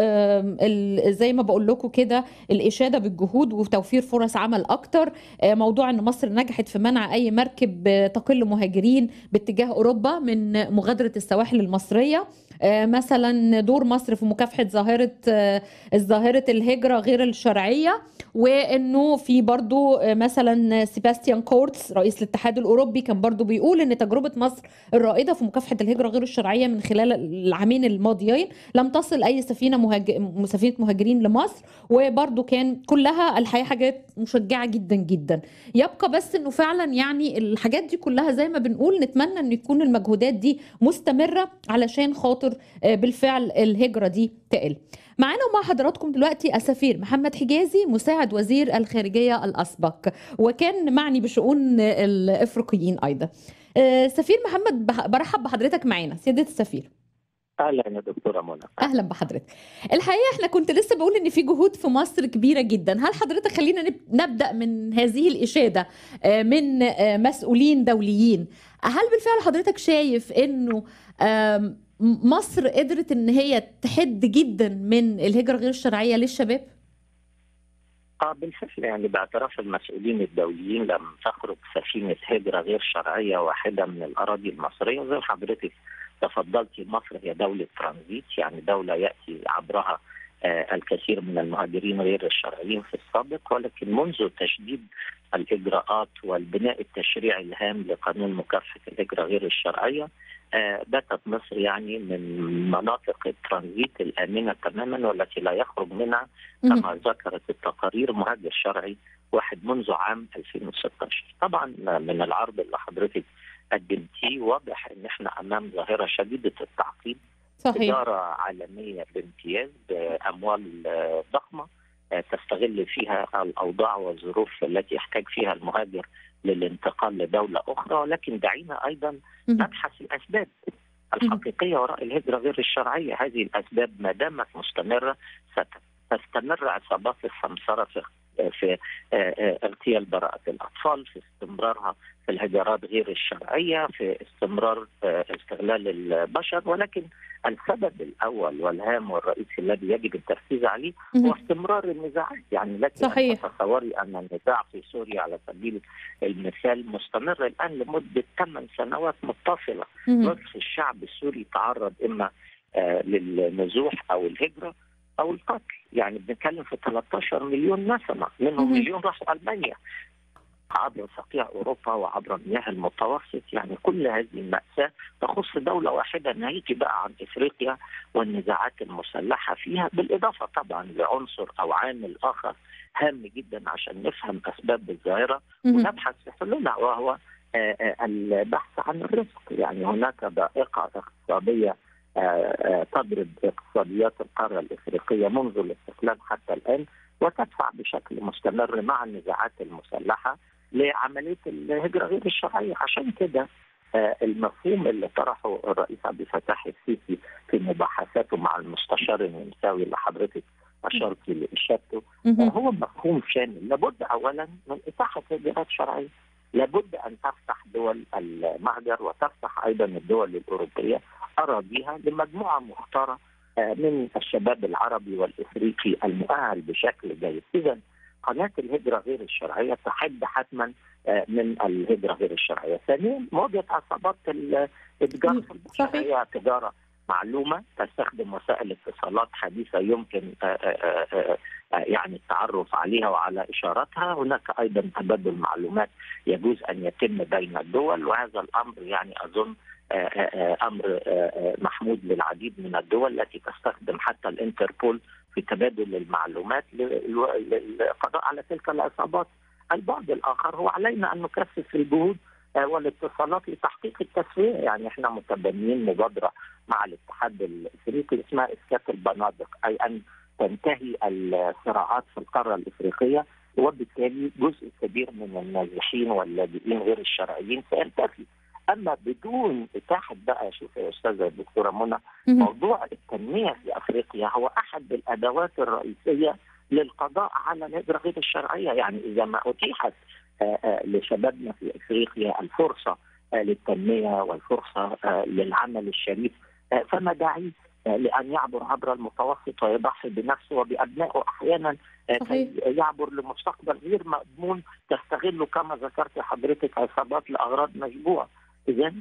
زي ما بقول لكم كده الاشاده بالجهود وتوفير فرص عمل اكتر موضوع ان مصر نجحت في منع اي مركب تقل مهاجرين باتجاه اوروبا من مغادره السواحل المصريه مثلا دور مصر في مكافحه ظاهره ظاهره الهجره غير الشرعيه وانه في برضو مثلا سيباستيان كورتس رئيس الاتحاد الاوروبي كان برضو بيقول ان تجربه مصر الرائده في مكافحه الهجره غير الشرعيه من خلال العامين الماضيين لم تصل اي سفينه مهاجر سفينه مهاجرين لمصر وبرضو كان كلها الحقيقه حاجات مشجعه جدا جدا يبقى بس انه فعلا يعني الحاجات دي كلها زي ما بنقول نتمنى ان يكون المجهودات دي مستمره علشان خاطر بالفعل الهجره دي تقل معانا ومع حضراتكم دلوقتي السفير محمد حجازي مساعد وزير الخارجيه الاسبق وكان معني بشؤون الافريقيين ايضا سفير محمد برحب بحضرتك معانا سياده السفير اهلا يا دكتوره منى اهلا بحضرتك الحقيقه احنا كنت لسه بقول ان في جهود في مصر كبيره جدا هل حضرتك خلينا نبدا من هذه الاشاده من مسؤولين دوليين هل بالفعل حضرتك شايف انه مصر قدرت ان هي تحد جدا من الهجره غير الشرعيه للشباب اه بالفعل يعني باعتراف المسؤولين الدوليين لم تخرج سفينه هجره غير شرعيه واحده من الاراضي المصريه زي حضرتك تفضلتي مصر هي دوله ترانزيت يعني دوله ياتي عبرها آه الكثير من المهاجرين غير الشرعيين في السابق ولكن منذ تشديد الاجراءات والبناء التشريعي الهام لقانون مكافحه الهجره غير الشرعيه آه باتت مصر يعني من مناطق الترانزيت الامنه تماما والتي لا يخرج منها كما ذكرت التقارير مهاجر شرعي واحد منذ عام 2016 طبعا من العرض اللي حضرتك قدمتيه واضح ان احنا امام ظاهره شديده التعقيد صحيح تجاره عالميه بامتياز باموال ضخمه آه، تستغل فيها الاوضاع والظروف التي يحتاج فيها المهاجر للانتقال لدوله اخرى ولكن دعينا ايضا مهم. نبحث الاسباب الحقيقيه وراء الهجره غير الشرعيه، هذه الاسباب ما دامت مستمره ستستمر عصابات السمسره في في آه، آه، اغتيال براءة الأطفال في استمرارها في الهجرات غير الشرعية في استمرار آه، استغلال البشر ولكن السبب الأول والهام والرئيسي الذي يجب التركيز عليه هو مهم. استمرار النزاعات يعني لك صحيح. أن تتصوري أن النزاع في سوريا على سبيل المثال مستمر الآن لمدة ثمان سنوات متصلة مهم. نصف الشعب السوري تعرض إما آه، للنزوح أو الهجرة أو القتل يعني بنتكلم في 13 مليون نسمة منهم مهم. مليون راحوا ألمانيا عبر صقيع أوروبا وعبر المياه المتوسط يعني كل هذه المأساة تخص دولة واحدة ناهيك بقى عن إفريقيا والنزاعات المسلحة فيها بالإضافة طبعا لعنصر أو عامل آخر هام جدا عشان نفهم أسباب الظاهرة مهم. ونبحث في حلولها وهو آه، آه، البحث عن الرزق يعني هناك ضائقة اقتصادية آه، آه، تضرب اقتصاديات القارة الإفريقية منذ الاستقلال حتى الآن وتدفع بشكل مستمر مع النزاعات المسلحة لعملية الهجرة غير الشرعية عشان كده آه، المفهوم اللي طرحه الرئيس عبد الفتاح السيسي في مباحثاته مع المستشار النمساوي اللي حضرتك أشرتي لإشارته مهم. هو مفهوم شامل لابد اولا من اتاحه هجرات شرعيه لابد ان تفتح دول المهجر وتفتح ايضا الدول الاوروبيه اراضيها لمجموعه مختاره آه، من الشباب العربي والافريقي المؤهل بشكل جيد اذا قناه الهجره غير الشرعيه تحد حتما آه، من الهجره غير الشرعيه ثانيا مواجهه عصابات الاتجار في البشر صحيح. هي تجاره معلومه تستخدم وسائل اتصالات حديثه يمكن آه، آه، آه، آه، يعني التعرف عليها وعلى اشاراتها، هناك ايضا تبادل معلومات يجوز ان يتم بين الدول وهذا الامر يعني اظن آه، آه، آه، امر آه، آه، محمود للعديد من الدول التي تستخدم حتى الانتربول في تبادل المعلومات للو- للقضاء على تلك العصابات. البعد الاخر هو علينا ان نكثف الجهود آه، والاتصالات لتحقيق التسويه، يعني احنا متبنيين مبادره مع الاتحاد الافريقي اسمها اسكات البنادق اي ان تنتهي الصراعات في القاره الافريقيه وبالتالي جزء كبير من النازحين واللاجئين غير الشرعيين سينتهي اما بدون اتاحه بقى شوف يا استاذه الدكتوره منى مهم. موضوع التنميه في افريقيا هو احد الادوات الرئيسيه للقضاء على الهجره غير الشرعيه يعني اذا ما اتيحت آه، آه، لشبابنا في افريقيا الفرصه آه، للتنميه والفرصه آه، للعمل الشريف آه، فما داعي آه، لان يعبر عبر المتوسط ويضحي بنفسه وبابنائه احيانا آه، صحيح. كي يعبر لمستقبل غير مضمون تستغله كما ذكرت حضرتك عصابات لاغراض مشبوعه اذا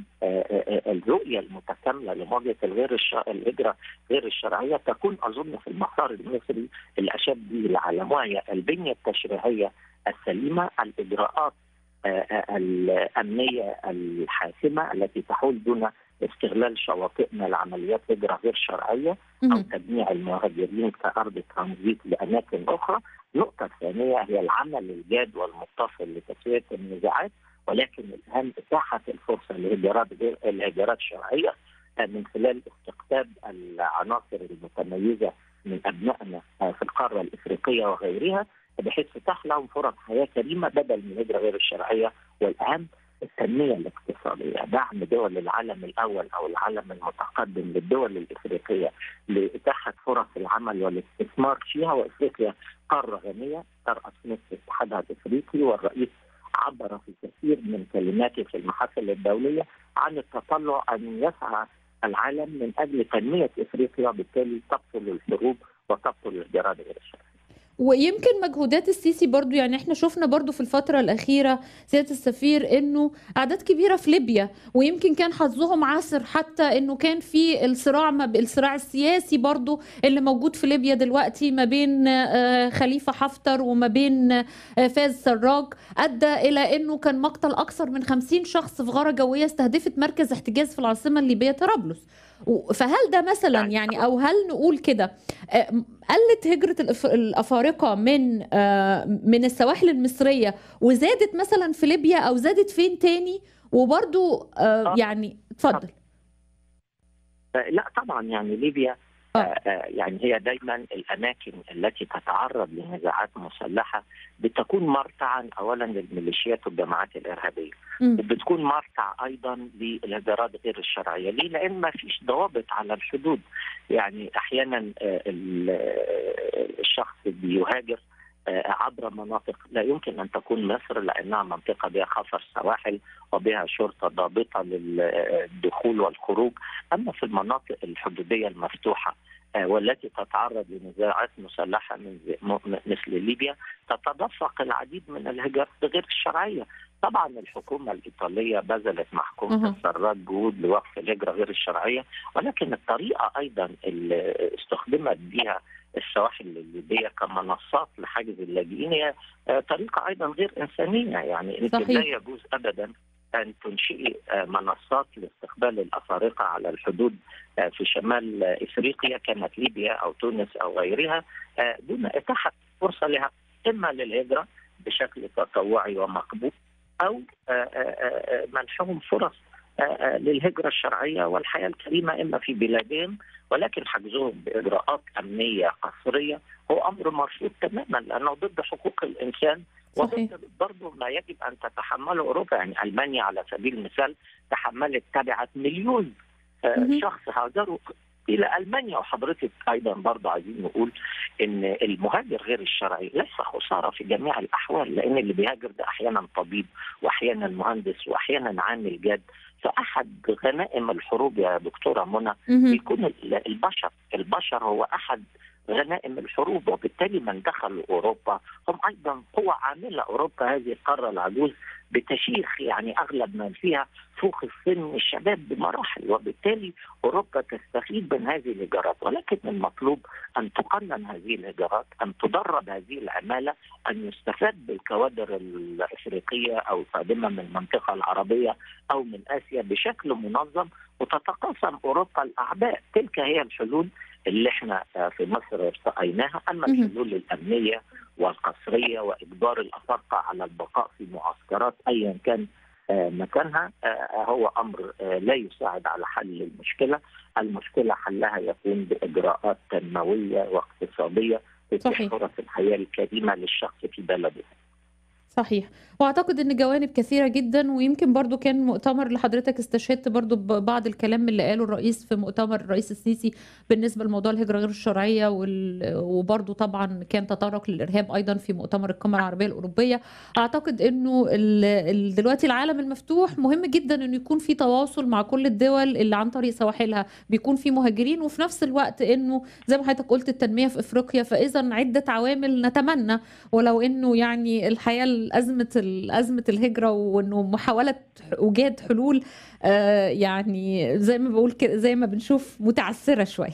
الرؤيه المتكامله لمواجهه الغير الش... الهجره غير الشرعيه تكون اظن في المسار المصري اللي اشاد به العالم وهي البنيه التشريعيه السليمه الاجراءات آه، آه، الامنيه الحاسمه التي تحول دون استغلال شواطئنا لعمليات هجره غير شرعيه او مهم. تجميع المهاجرين كارض ترانزيت لاماكن اخرى. النقطه الثانيه هي العمل الجاد والمتصل لتسويه النزاعات ولكن الاهم اتاحه الفرصه لهجرات غير الهجرات الشرعيه آه، من خلال استقطاب العناصر المتميزه من ابنائنا آه، في القاره الافريقيه وغيرها بحيث تتاح لهم فرص حياه كريمه بدل من الهجره غير الشرعيه والاهم التنميه الاقتصاديه، دعم دول العالم الاول او العالم المتقدم للدول الافريقيه لاتاحه فرص العمل والاستثمار فيها وافريقيا قاره غنيه تراس نصف اتحادها الافريقي والرئيس عبر في كثير من كلماته في المحافل الدوليه عن التطلع ان يسعى العالم من اجل تنميه افريقيا وبالتالي تبطل الحروب وتبطل الهجرات غير الشرعيه. ويمكن مجهودات السيسي برضو يعني احنا شفنا برضو في الفترة الأخيرة سيادة السفير انه أعداد كبيرة في ليبيا ويمكن كان حظهم عسر حتى انه كان في الصراع ما ب- الصراع السياسي برضو اللي موجود في ليبيا دلوقتي ما بين آه، خليفة حفتر وما بين آه، فاز سراج أدى إلى انه كان مقتل أكثر من 50 شخص في غارة جوية استهدفت مركز احتجاز في العاصمة الليبية طرابلس و- فهل ده مثلا يعني او هل نقول كده آه، قلت هجرة الأف- الأفارقة من آه، من السواحل المصرية وزادت مثلا في ليبيا أو زادت فين تاني وبرضو آه، آه. يعني اتفضل آه، لا طبعا يعني ليبيا آه. آه، يعني هي دايما الاماكن التي تتعرض لنزاعات مسلحه بتكون مرتعا اولا للميليشيات والجماعات الارهابيه مم. وبتكون مرتع ايضا للهجرات غير الشرعيه، ليه؟ لان ما فيش ضوابط على الحدود، يعني احيانا آه، ال- آه، الشخص بيهاجر آه، عبر مناطق لا يمكن ان تكون مصر لانها منطقه بها خفر سواحل وبها شرطه ضابطه للدخول والخروج، اما في المناطق الحدوديه المفتوحه آه، والتي تتعرض لنزاعات مسلحه من زي- م- مثل ليبيا تتدفق العديد من الهجرات غير الشرعيه. طبعا الحكومه الايطاليه بذلت مع حكومه أها. السراج جهود لوقف الهجره غير الشرعيه ولكن الطريقه ايضا اللي استخدمت بها السواحل الليبيه كمنصات لحجز اللاجئين هي آه، طريقه ايضا غير انسانيه يعني انت صحيح. لا يجوز ابدا ان تنشئي آه، منصات لاستقبال الافارقه على الحدود آه، في شمال آه، افريقيا كانت ليبيا او تونس او غيرها آه، دون اتاحه فرصه لها اما للهجره بشكل تطوعي ومقبول او آه، آه، آه، منحهم فرص آه، آه، للهجره الشرعيه والحياه الكريمه اما في بلادهم ولكن حجزهم باجراءات امنيه قصريه هو امر مرفوض تماما لانه ضد حقوق الانسان صحيح. وضد برضه ما يجب ان تتحمله اوروبا يعني المانيا على سبيل المثال تحملت تبعت مليون آه، مهم. شخص هاجروا الى المانيا وحضرتك ايضا برضه عايزين نقول ان المهاجر غير الشرعي ليس خساره في جميع الاحوال لان اللي بيهاجر ده احيانا طبيب واحيانا مهندس واحيانا عامل جاد فاحد غنائم الحروب يا دكتوره منى مهم. بيكون ال- البشر البشر هو احد غنائم الحروب وبالتالي من دخلوا اوروبا هم ايضا قوى عامله اوروبا هذه القاره العجوز بتشيخ يعني اغلب من فيها فوق السن الشباب بمراحل وبالتالي اوروبا تستفيد من هذه الهجرات ولكن المطلوب ان تقنن هذه الهجرات ان تدرب هذه العماله ان يستفاد بالكوادر الافريقيه او القادمه من المنطقه العربيه او من اسيا بشكل منظم وتتقاسم اوروبا الاعباء تلك هي الحلول اللي احنا آه، في مصر ارتقيناها اما مهم. الحلول الامنيه والقسريه واجبار الافارقه على البقاء في معسكرات ايا كان آه، مكانها آه، هو امر آه، لا يساعد على حل المشكله، المشكله حلها يكون باجراءات تنمويه واقتصاديه تتيح صحيح. فرص الحياه الكريمه للشخص في بلده. صحيح واعتقد ان جوانب كثيره جدا ويمكن برضو كان مؤتمر اللي حضرتك استشهدت برضو ببعض الكلام اللي قاله الرئيس في مؤتمر الرئيس السيسي بالنسبه لموضوع الهجره غير الشرعيه وال... وبرضو طبعا كان تطرق للارهاب ايضا في مؤتمر القمه العربيه الاوروبيه اعتقد انه ال... ال... دلوقتي العالم المفتوح مهم جدا انه يكون في تواصل مع كل الدول اللي عن طريق سواحلها بيكون في مهاجرين وفي نفس الوقت انه زي ما حضرتك قلت التنميه في افريقيا فاذا عده عوامل نتمنى ولو انه يعني الحياه ازمه ازمه الهجره وانه محاوله ايجاد حلول آه يعني زي ما بقول كده زي ما بنشوف متعثره شويه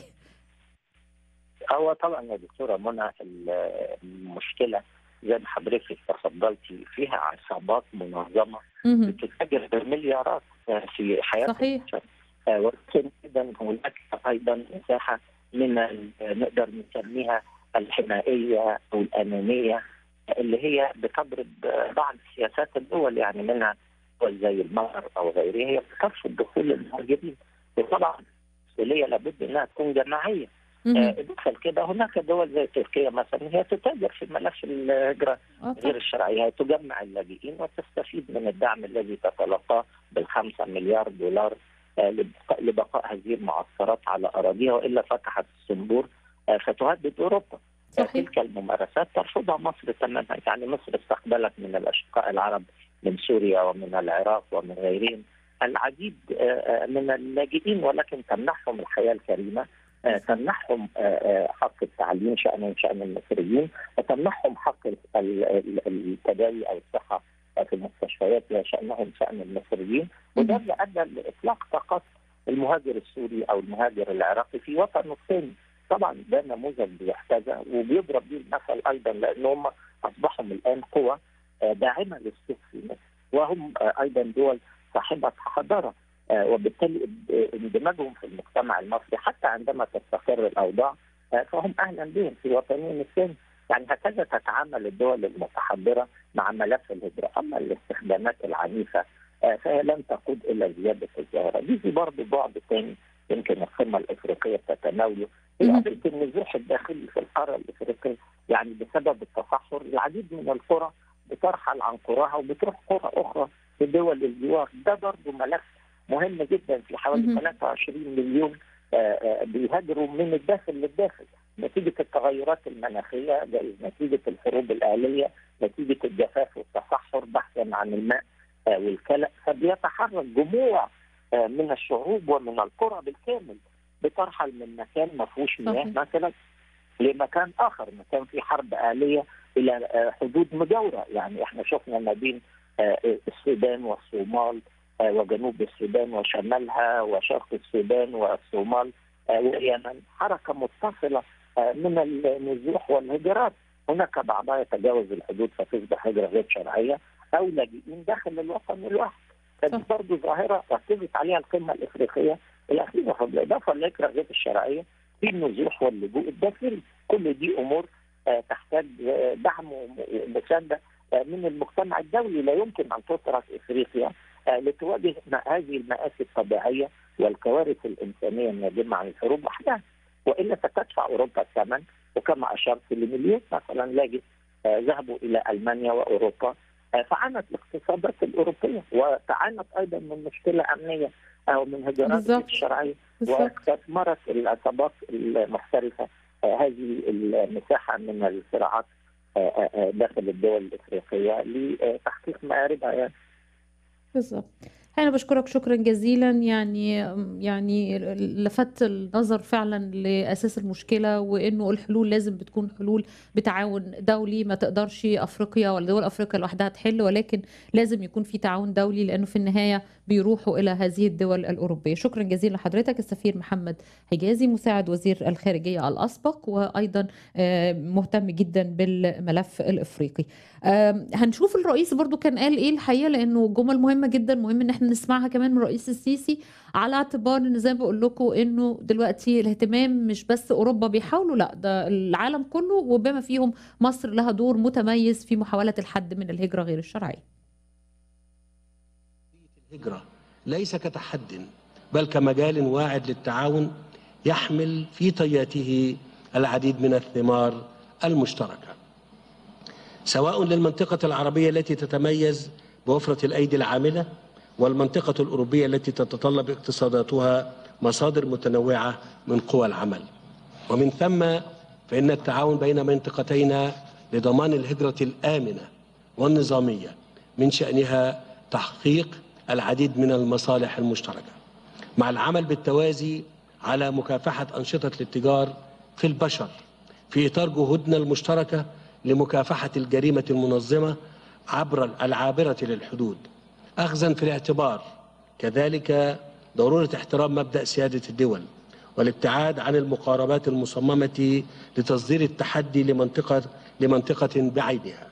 هو طبعا يا دكتوره منى المشكله زي ما حضرتك تفضلتي فيها عصابات منظمه مهم. بتتاجر بالمليارات آه، في حياه صحيح آه، ولكن ايضا هناك ايضا مساحه من ال- نقدر نسميها الحمائيه او الانانيه اللي هي بتضرب آه، بعض سياسات الدول يعني منها دول زي المغرب او غيرها هي بترفض دخول المهاجرين وطبعا المسؤوليه لابد انها تكون جماعيه مهم. آه، اضافه لكده هناك دول زي تركيا مثلا هي تتاجر في ملف الهجره آه غير طبعا. الشرعيه هي تجمع اللاجئين وتستفيد من الدعم الذي تتلقاه بالخمسة مليار دولار آه، لبقاء, لبقاء هذه المعسكرات على اراضيها والا فتحت الصنبور آه، فتهدد اوروبا صحيح تلك الممارسات ترفضها مصر تماما يعني مصر استقبلت من الاشقاء العرب من سوريا ومن العراق ومن غيرهم العديد آه، آه، من اللاجئين ولكن تمنحهم الحياه الكريمه آه، تمنحهم آه، آه، حق التعليم شأنهم شأن المصريين وتمنحهم حق ال- ال- ال- التداوي أو الصحة في المستشفيات شأنهم شأن المصريين وده اللي أدى لإطلاق طاقات المهاجر السوري أو المهاجر العراقي في وطنه الثاني طبعا ده نموذج بيحتذى وبيضرب به المثل أيضا لأن هم أصبحوا الآن قوى آه، داعمة للسوق في مصر وهم آه، أيضا دول صاحبة حضارة آه، وبالتالي اندماجهم في المجتمع المصري حتى عندما تستقر الاوضاع آه، فهم اهلا بهم في وطنهم الثاني يعني هكذا تتعامل الدول المتحضره مع ملف الهجره اما الاستخدامات العنيفه آه، فهي لن تقود الى زياده الظاهره دي في برضه بعد ثاني يمكن القمه الافريقيه تتناوله هي مهم. قضيه النزوح الداخلي في القاره الافريقيه يعني بسبب التصحر العديد من القرى بترحل عن قراها وبتروح قرى اخرى في دول الجوار ده برضه ملف مهم جدا في حوالي مهم. 23 مليون آه، آه، بيهاجروا من الداخل للداخل نتيجه التغيرات المناخيه جايز نتيجه الحروب الاهليه نتيجه الجفاف والتصحر بحثا عن الماء آه، والكلى فبيتحرك جموع آه، من الشعوب ومن القرى بالكامل بترحل من مكان ما فيهوش مياه صحيح. مثلا لمكان اخر مكان فيه حرب اهليه الى آه، حدود مجاوره يعني احنا شفنا ما بين آه، السودان والصومال آه، وجنوب السودان وشمالها وشرق السودان والصومال آه، واليمن حركه متصله آه، من النزوح والهجرات هناك بعضها يتجاوز الحدود فتصبح هجره غير شرعيه او لاجئين داخل الوطن الواحد فدي صح. برضه ظاهره ركزت عليها القمه الافريقيه الاخيره فبالاضافه للهجره غير الشرعيه في النزوح واللجوء الداخلي كل دي امور آه، تحتاج آه، دعم ومسانده آه، من المجتمع الدولي لا يمكن ان تترك افريقيا آه، لتواجه ما- هذه المآسي الطبيعيه والكوارث الانسانيه الناجمه عن الحروب وحدها والا ستدفع اوروبا الثمن وكما اشرت لمليون مثلا لاجئ آه، ذهبوا الى المانيا واوروبا آه، فعانت الاقتصادات الاوروبيه وتعانت ايضا من مشكله امنيه او من هجرات بالظبط. غير شرعيه بالظبط واستثمرت العصابات المحترفه آه، هذه المساحه من الصراعات آه، آه، آه، داخل الدول الافريقيه لتحقيق مآربها يعني. بالظبط انا بشكرك شكرا جزيلا يعني يعني لفت النظر فعلا لاساس المشكله وانه الحلول لازم بتكون حلول بتعاون دولي ما تقدرش افريقيا ولا دول افريقيا لوحدها تحل ولكن لازم يكون في تعاون دولي لانه في النهايه بيروحوا الى هذه الدول الاوروبيه شكرا جزيلا لحضرتك السفير محمد حجازي مساعد وزير الخارجيه الاسبق وايضا آه، مهتم جدا بالملف الافريقي آم، هنشوف الرئيس برضو كان قال ايه الحقيقه لانه جمل مهمه جدا مهم ان احنا نسمعها كمان من الرئيس السيسي على اعتبار ان زي ما بقول لكم انه دلوقتي الاهتمام مش بس اوروبا بيحاولوا لا ده العالم كله وبما فيهم مصر لها دور متميز في محاوله الحد من الهجره غير الشرعيه الهجرة ليس كتحد بل كمجال واعد للتعاون يحمل في طياته العديد من الثمار المشتركة سواء للمنطقة العربية التي تتميز بوفرة الأيدي العاملة والمنطقة الأوروبية التي تتطلب اقتصاداتها مصادر متنوعة من قوى العمل ومن ثم فإن التعاون بين منطقتينا لضمان الهجرة الآمنة والنظامية من شأنها تحقيق العديد من المصالح المشتركة مع العمل بالتوازي على مكافحة أنشطة الاتجار في البشر في إطار جهودنا المشتركة لمكافحة الجريمة المنظمة عبر العابرة للحدود أخذا في الاعتبار كذلك ضرورة احترام مبدأ سيادة الدول والابتعاد عن المقاربات المصممة لتصدير التحدي لمنطقة لمنطقة بعينها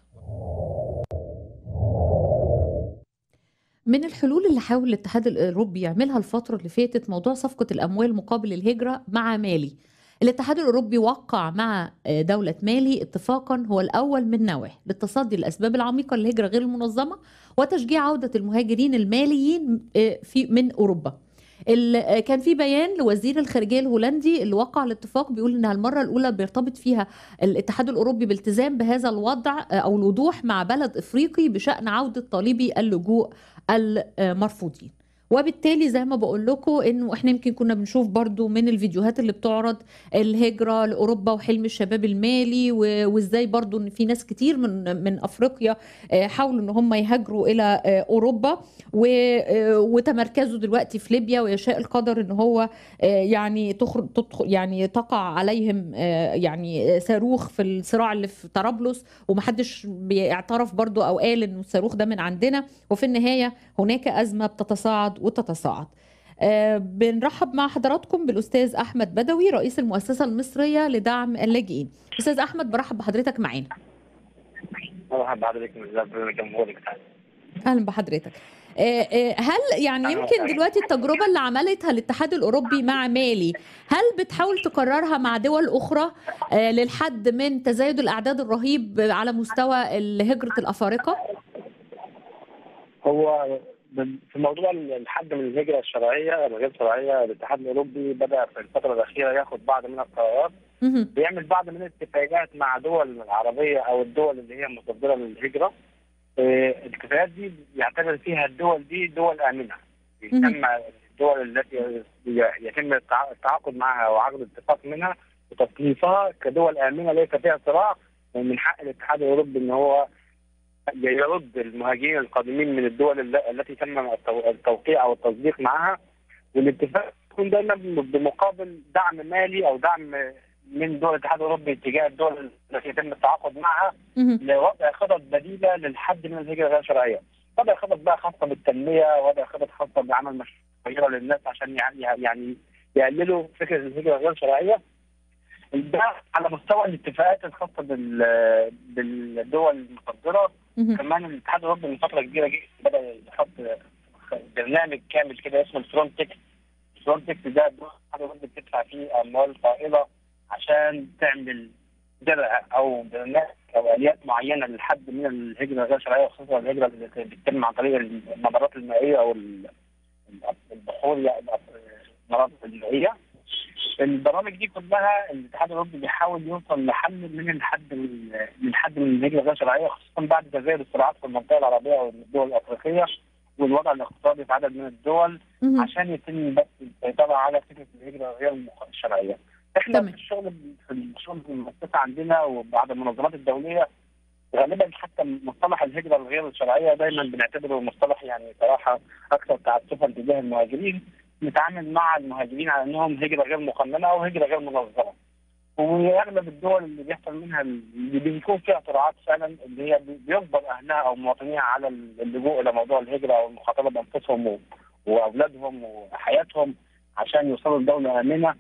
من الحلول اللي حاول الاتحاد الاوروبي يعملها الفتره اللي فاتت موضوع صفقه الاموال مقابل الهجره مع مالي الاتحاد الاوروبي وقع مع دوله مالي اتفاقا هو الاول من نوعه للتصدي للاسباب العميقه للهجره غير المنظمه وتشجيع عوده المهاجرين الماليين في من اوروبا كان في بيان لوزير الخارجيه الهولندي اللي وقع الاتفاق بيقول انها المره الاولى بيرتبط فيها الاتحاد الاوروبي بالتزام بهذا الوضع او الوضوح مع بلد افريقي بشان عوده طالبي اللجوء المرفوضين وبالتالي زي ما بقول لكم انه احنا يمكن كنا بنشوف برضو من الفيديوهات اللي بتعرض الهجره لاوروبا وحلم الشباب المالي وازاي برضو ان في ناس كتير من من افريقيا حاولوا ان هم يهاجروا الى اوروبا وتمركزوا دلوقتي في ليبيا ويشاء القدر ان هو يعني تخرج تدخل يعني تقع عليهم يعني صاروخ في الصراع اللي في طرابلس ومحدش بيعترف برضو او قال انه الصاروخ ده من عندنا وفي النهايه هناك ازمه بتتصاعد وتتصاعد أه بنرحب مع حضراتكم بالاستاذ احمد بدوي رئيس المؤسسه المصريه لدعم اللاجئين استاذ احمد برحب بحضرتك معانا مرحبا بحضرتك من جمهورك اهلا بحضرتك هل يعني يمكن دلوقتي التجربه اللي عملتها الاتحاد الاوروبي مع مالي هل بتحاول تكررها مع دول اخرى للحد من تزايد الاعداد الرهيب على مستوى هجره الافارقه؟ هو في موضوع الحد من الهجره الشرعيه الغير شرعيه الاتحاد الاوروبي بدا في الفتره الاخيره ياخذ بعض من القرارات مهم. بيعمل بعض من الاتفاقات مع دول العربيه او الدول اللي هي مصدره للهجره آه، الاتفاقات دي بيعتبر فيها الدول دي دول امنه يتم الدول التي يتم التع- التعاقد معها وعقد اتفاق منها وتصنيفها كدول امنه ليس فيها صراع ومن حق الاتحاد الاوروبي ان هو يرد المهاجرين القادمين من الدول الل- التي تم التو- التوقيع او التصديق معها والاتفاق يكون دايما بمقابل دعم مالي او دعم من دول الاتحاد الاوروبي تجاه الدول التي يتم التعاقد معها مهم. لوضع خطط بديله للحد من الهجره غير شرعيه. وضع خطط بقى خاصه بالتنميه، وضع خطط خاصه بعمل مشاريع للناس عشان يعني يعني يقللوا فكره الهجره غير شرعيه. ده على مستوى الاتفاقات الخاصه بال بالدول المصدره مهم. كمان الاتحاد الاوروبي من فتره كبيره جدا بدا يحط برنامج كامل كده اسمه الفرونتكس الفرونتكس ده الدول الاتحاد الاوروبي بتدفع فيه اموال طائله عشان تعمل درع او برنامج او اليات معينه للحد من الهجره الغير شرعيه وخصوصا الهجره اللي بتتم عن طريق الممرات المائيه او ال- البحور يعني المناطق المائيه البرامج دي كلها الاتحاد الاوروبي بيحاول يوصل لحل من الحد من من الحد من الهجره الغير شرعيه خصوصا بعد تزايد الصراعات في المنطقه العربيه والدول الافريقيه والوضع الاقتصادي في عدد من الدول مهم. عشان يتم بس السيطره على فكره الهجره غير المخ- الشرعيه. احنا تمام. في الشغل في الشغل في المؤسسه عندنا وبعض المنظمات الدوليه غالبا حتى مصطلح الهجره الغير الشرعيه دايما بنعتبره مصطلح يعني صراحه اكثر تعسفا تجاه المهاجرين نتعامل مع المهاجرين على انهم هجره غير مقننه او هجره غير منظمه. واغلب الدول اللي بيحصل منها اللي بيكون فيها صراعات فعلا اللي هي بي- بيجبر اهلها او مواطنيها على اللجوء الى موضوع الهجره او المخاطره بانفسهم و- واولادهم وحياتهم عشان يوصلوا لدوله امنه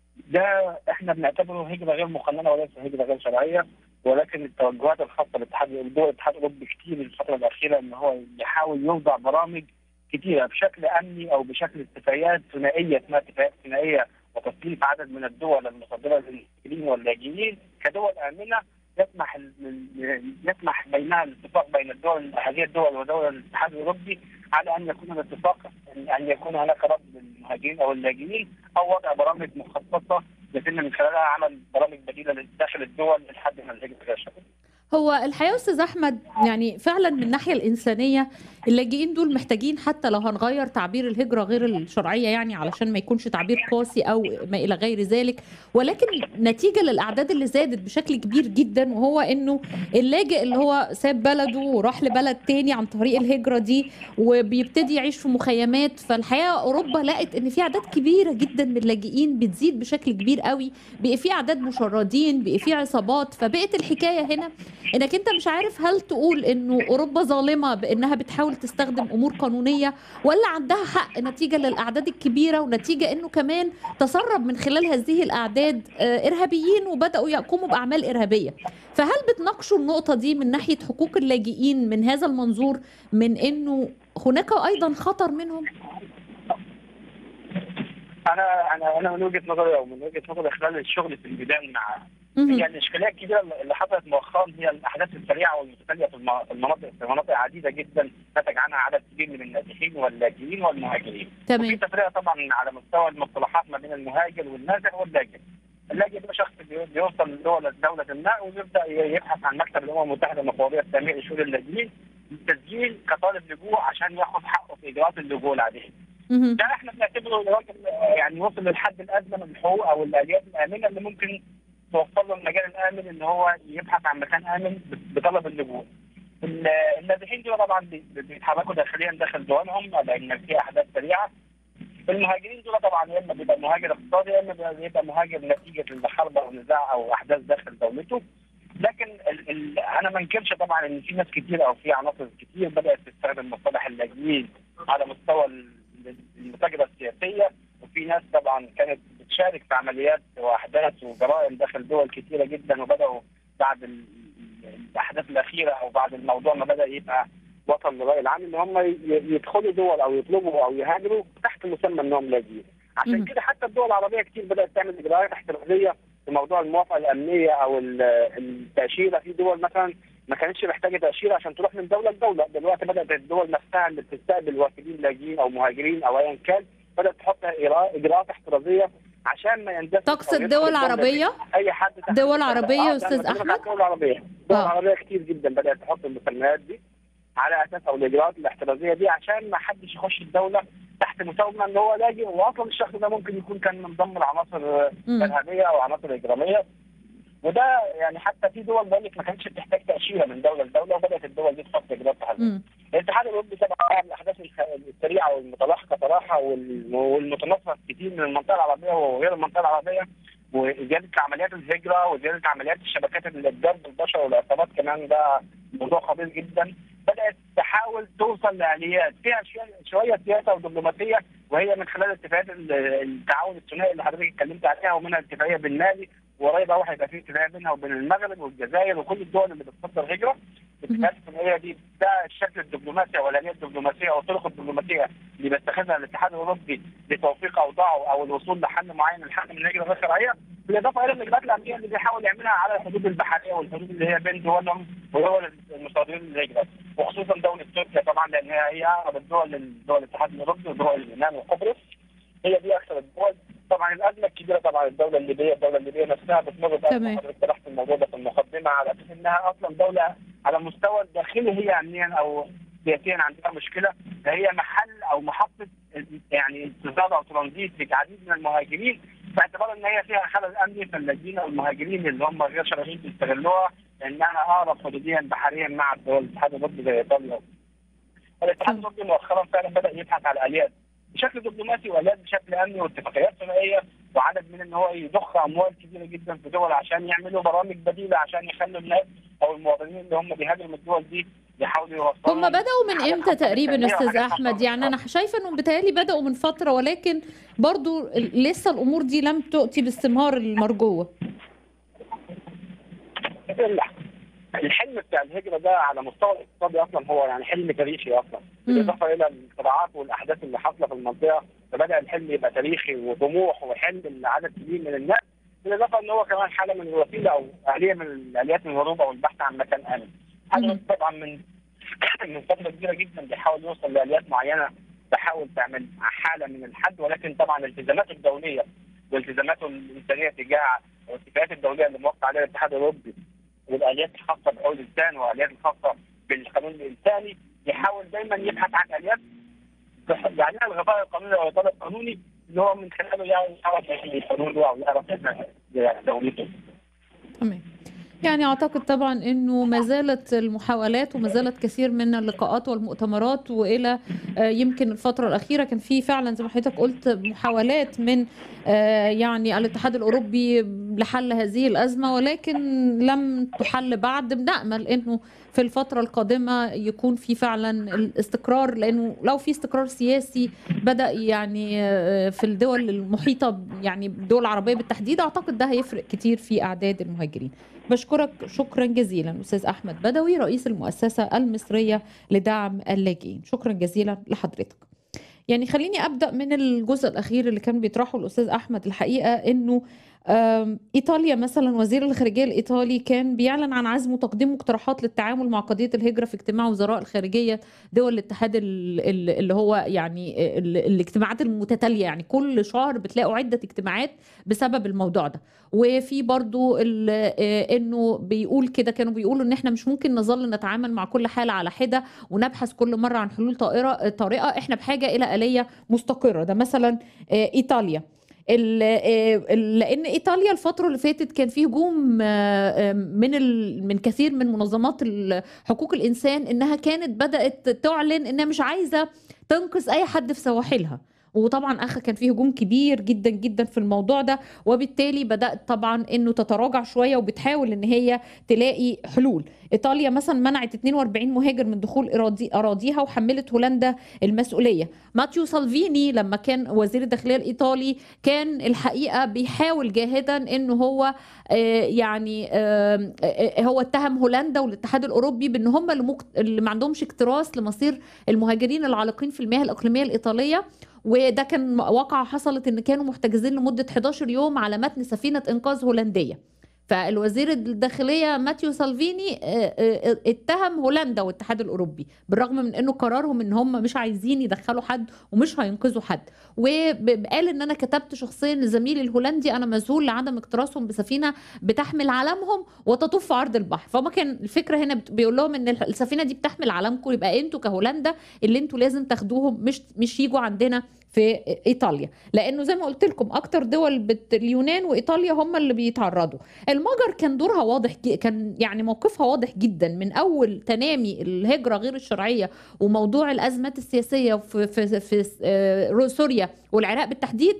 ده احنا بنعتبره هجره غير مقننه وليس هجره غير شرعيه ولكن التوجهات الخاصه بالاتحاد الدول الاتحاد الاوروبي كتير الفتره الاخيره ان هو يحاول يوضع برامج كتيره بشكل امني او بشكل اتفاقيات ثنائيه اسمها اتفاقيات ثنائيه وتصنيف عدد من الدول المصدره للمهاجرين واللاجئين كدول امنه يسمح ال- يسمح بينها الاتفاق بين الدول هذه الدول ودول الاتحاد الاوروبي على ان يكون الاتفاق ان يكون هناك رد للمهاجرين او اللاجئين او وضع برامج مخصصه يتم من خلالها عمل برامج بديله داخل الدول للحد من الهجره غير الشرعيه. هو الحقيقه استاذ احمد يعني فعلا من الناحيه الانسانيه اللاجئين دول محتاجين حتى لو هنغير تعبير الهجره غير الشرعيه يعني علشان ما يكونش تعبير قاسي او ما الى غير ذلك ولكن نتيجه للاعداد اللي زادت بشكل كبير جدا وهو انه اللاجئ اللي هو ساب بلده وراح لبلد تاني عن طريق الهجره دي وبيبتدي يعيش في مخيمات فالحقيقه اوروبا لقت ان في اعداد كبيره جدا من اللاجئين بتزيد بشكل كبير قوي بقى في اعداد مشردين بقى في عصابات فبقت الحكايه هنا انك انت مش عارف هل تقول انه اوروبا ظالمه بانها بتحاول تستخدم امور قانونيه ولا عندها حق نتيجه للاعداد الكبيره ونتيجه انه كمان تسرب من خلال هذه الاعداد آه، ارهابيين وبداوا يقوموا باعمال ارهابيه فهل بتناقشوا النقطه دي من ناحيه حقوق اللاجئين من هذا المنظور من انه هناك ايضا خطر منهم انا انا انا من وجهه نظري او من وجهه نظري خلال الشغل في البدايه مع مهم. هي الاشكاليه الكبيره اللي حصلت مؤخرا هي الاحداث السريعه والمتتاليه في الم- في المناطق في مناطق عديده جدا نتج عنها عدد كبير من النازحين واللاجئين والمهاجرين. تمام. وفي تفرقه طبعا على مستوى المصطلحات ما بين المهاجر والنازح واللاجئ. اللاجئ ده شخص بي- بيوصل لدولة دولة ما ويبدا ي- يبحث عن مكتب الامم المتحده المفوضيه التنميه لشؤون اللاجئين للتسجيل كطالب لجوء عشان ياخذ حقه في اجراءات اللجوء العاديه. مهم. ده احنا بنعتبره الراجل يعني وصل للحد الادنى من الحقوق او الاليات الامنه اللي ممكن توفر له المجال الامن ان هو يبحث عن مكان امن بطلب اللجوء. ال- النازحين دول طبعا بي- بيتحركوا داخليا داخل دولهم لان في احداث سريعه. المهاجرين دول طبعا يا اما بيبقى مهاجر اقتصادي يا اما بيبقى مهاجر نتيجه لحرب او نزاع او احداث داخل دولته. لكن ال ال انا ما انكرش طبعا ان في ناس كتير او في عناصر كتير بدات تستخدم مصطلح اللاجئين على مستوى ال- المتاجره السياسيه وفي ناس طبعا كانت بتشارك في عمليات واحداث وجرائم داخل دول كتيره جدا وبداوا بعد ال- الاحداث الاخيره او بعد الموضوع ما بدا يبقى وصل للراي العام ان هم ي- يدخلوا دول او يطلبوا او يهاجروا تحت مسمى انهم لاجئين. عشان مم. كده حتى الدول العربيه كتير بدات تعمل اجراءات احترازيه في موضوع الموافقه الامنيه او ال- التاشيره في دول مثلا ما كانتش محتاجه تاشيره عشان تروح من دوله لدوله دلوقتي بدات الدول نفسها اللي بتستقبل وافدين لاجئين او مهاجرين او ايا كان بدات تحط إجراء- اجراءات احترازيه عشان ما يندفع تقصد أو يدخل دول الدولة دي عربية؟ اي حد تحت دول السيطرة. عربية آه، يا ده أستاذ أنا بكلمك أحمد؟ عن دول عربيه دول آه. عربيه كتير جدا بدات تحط المسميات دي على اساس او الاجراءات الاحترازيه دي عشان ما حدش يخش الدوله تحت مسمى ان هو لاجئ واصلا الشخص ده ممكن يكون كان من ضمن العناصر مم. ارهابيه او عناصر اجراميه وده يعني حتى في دول بقول لك ما كانتش بتحتاج تاشيره من دوله لدوله وبدات الدول دي تحط اجراءات تحرير. مم. الاتحاد الاوروبي طبعا الاحداث الخ- السريعه والمتلاحقه صراحه وال- والمتنصف كتير من المنطقه العربيه وغير المنطقه العربيه وزياده عمليات الهجره وزياده عمليات الشبكات اللي بتجذب البشر والعصابات كمان ده موضوع خطير جدا بدات تحاول توصل لاليات فيها شوية- شويه سياسه ودبلوماسيه وهي من خلال اتفاقيات ال- التعاون الثنائي اللي حضرتك اتكلمت عليها ومنها اتفاقيه بالمالي وقريب اهو هيبقى في اتفاقيه بينها وبين المغرب والجزائر وكل الدول اللي بتصدر هجره الاتفاقيات الثنائيه دي ده الشكل الدبلوماسي او الاليه الدبلوماسيه او الطرق الدبلوماسيه اللي بيتخذها الاتحاد الاوروبي لتوفيق اوضاعه او الوصول لحل معين للحل من الهجره غير الشرعيه بالاضافه الى الاجراءات الامنيه اللي بيحاول يعملها على الحدود البحريه والحدود اللي هي بين دولهم ودول المصادرين للهجره وخصوصا دوله تركيا طبعا لان هي هي اقرب الدول لدول الاتحاد الاوروبي ودول اليونان وقبرص هي دي اكثر الدول طبعا الازمه الكبيره طبعا الدوله الليبيه الدوله الليبيه نفسها بتمر تمام. بازمه حضرتك طرحت الموضوع ده في المقدمه على اساس انها اصلا دوله على المستوى الداخلي هي امنيا او سياسيا عندها مشكله فهي محل او محطه يعني انتظار او ترانزيت للعديد من المهاجرين باعتبار ان هي فيها خلل امني فاللاجئين او المهاجرين اللي هم غير شرعيين بيستغلوها لانها اقرب حدوديا بحريا مع الدول الاتحاد الاوروبي زي ايطاليا الاتحاد الاوروبي مؤخرا فعلا بدا يبحث على اليات بشكل دبلوماسي واليات بشكل امني واتفاقيات ثنائيه وعدد من ان هو يضخ اموال كبيره جدا في دول عشان يعملوا برامج بديله عشان يخلوا الناس او المواطنين اللي هم بيهاجروا من الدول دي يحاولوا يوصلوا هم بدأوا من امتى تقريبا يا استاذ احمد يعني انا شايفه انهم بيتهيألي بدأوا من فتره ولكن برضو لسه الامور دي لم تؤتي بالثمار المرجوه الحلم بتاع الهجره ده على مستوى الاقتصادي اصلا هو يعني حلم تاريخي اصلا بالاضافه الى الاختراعات والاحداث اللي حاصله في المنطقه فبدا الحلم يبقى تاريخي وطموح وحلم لعدد كبير من الناس بالاضافه ان هو كمان حاله من الوسيله او اليه من الاليات من الهروب او البحث عن مكان امن. هذا طبعا من من فتره كبيره جدا بيحاول يوصل لاليات معينه تحاول تعمل حاله من الحد ولكن طبعا الالتزاماته الدوليه والالتزاماته الانسانيه تجاه الاتفاقيات الدوليه اللي موقع عليها الاتحاد الاوروبي والاليات الخاصه بحقوق الانسان والاليات الخاصه بالقانون الانساني يحاول دايما يبحث عن اليات يعني الغطاء القانوني او الاطار القانوني اللي هو من خلاله يعرف يحمي حدوده او يعرف يحمي دولته. تمام يعني اعتقد طبعا انه ما زالت المحاولات وما زالت كثير من اللقاءات والمؤتمرات والى آه، يمكن الفتره الاخيره كان في فعلا زي ما حضرتك قلت محاولات من آه، يعني الاتحاد الاوروبي لحل هذه الازمه ولكن لم تحل بعد بنامل انه في الفترة القادمة يكون في فعلا الاستقرار لأنه لو في استقرار سياسي بدأ يعني آه، في الدول المحيطة يعني الدول العربية بالتحديد أعتقد ده هيفرق كتير في أعداد المهاجرين بشكرك شكرا جزيلا أستاذ أحمد بدوي رئيس المؤسسة المصرية لدعم اللاجئين شكرا جزيلا لحضرتك يعني خليني ابدا من الجزء الاخير اللي كان بيطرحه الاستاذ احمد الحقيقه انه آم، ايطاليا مثلا وزير الخارجيه الايطالي كان بيعلن عن عزمه تقديم مقترحات للتعامل مع قضيه الهجره في اجتماع وزراء الخارجيه دول الاتحاد ال- ال- اللي هو يعني ال- الاجتماعات المتتاليه يعني كل شهر بتلاقوا عده اجتماعات بسبب الموضوع ده وفي برضو ال- آه، انه بيقول كده كانوا بيقولوا ان احنا مش ممكن نظل نتعامل مع كل حاله على حده ونبحث كل مره عن حلول طائره طارئه احنا بحاجه الى اليه مستقره ده مثلا آه، ايطاليا ال- آه، ال- لان ايطاليا الفتره اللي فاتت كان في هجوم آه، آه، من ال- من كثير من منظمات ال- حقوق الانسان انها كانت بدات تعلن انها مش عايزه تنقذ اي حد في سواحلها وطبعا اخ كان فيه هجوم كبير جدا جدا في الموضوع ده وبالتالي بدات طبعا انه تتراجع شويه وبتحاول ان هي تلاقي حلول ايطاليا مثلا منعت 42 مهاجر من دخول اراضي اراضيها وحملت هولندا المسؤوليه ماتيو سالفيني لما كان وزير الداخليه الايطالي كان الحقيقه بيحاول جاهدا انه هو آه، يعني آه، آه، هو اتهم هولندا والاتحاد الاوروبي بان هم اللي, مكت... اللي ما عندهمش اكتراث لمصير المهاجرين العالقين في المياه الاقليميه الايطاليه وده كان واقعه حصلت ان كانوا محتجزين لمده 11 يوم على متن سفينه انقاذ هولنديه فالوزير الداخليه ماتيو سالفيني آه، آه، اتهم هولندا والاتحاد الاوروبي بالرغم من انه قرارهم ان هم مش عايزين يدخلوا حد ومش هينقذوا حد وقال ان انا كتبت شخصيا لزميلي الهولندي انا مذهول لعدم اكتراثهم بسفينه بتحمل علمهم وتطوف في عرض البحر فما كان الفكره هنا بت- بيقول لهم ان السفينه دي بتحمل علمكم يبقى انتوا كهولندا اللي انتوا لازم تاخدوهم مش مش يجوا عندنا في ايطاليا لانه زي ما قلت لكم اكتر دول بت... اليونان وايطاليا هم اللي بيتعرضوا المجر كان دورها واضح ج- كان يعني موقفها واضح جدا من اول تنامي الهجره غير الشرعيه وموضوع الازمات السياسيه في في, في آه، سوريا والعراق بالتحديد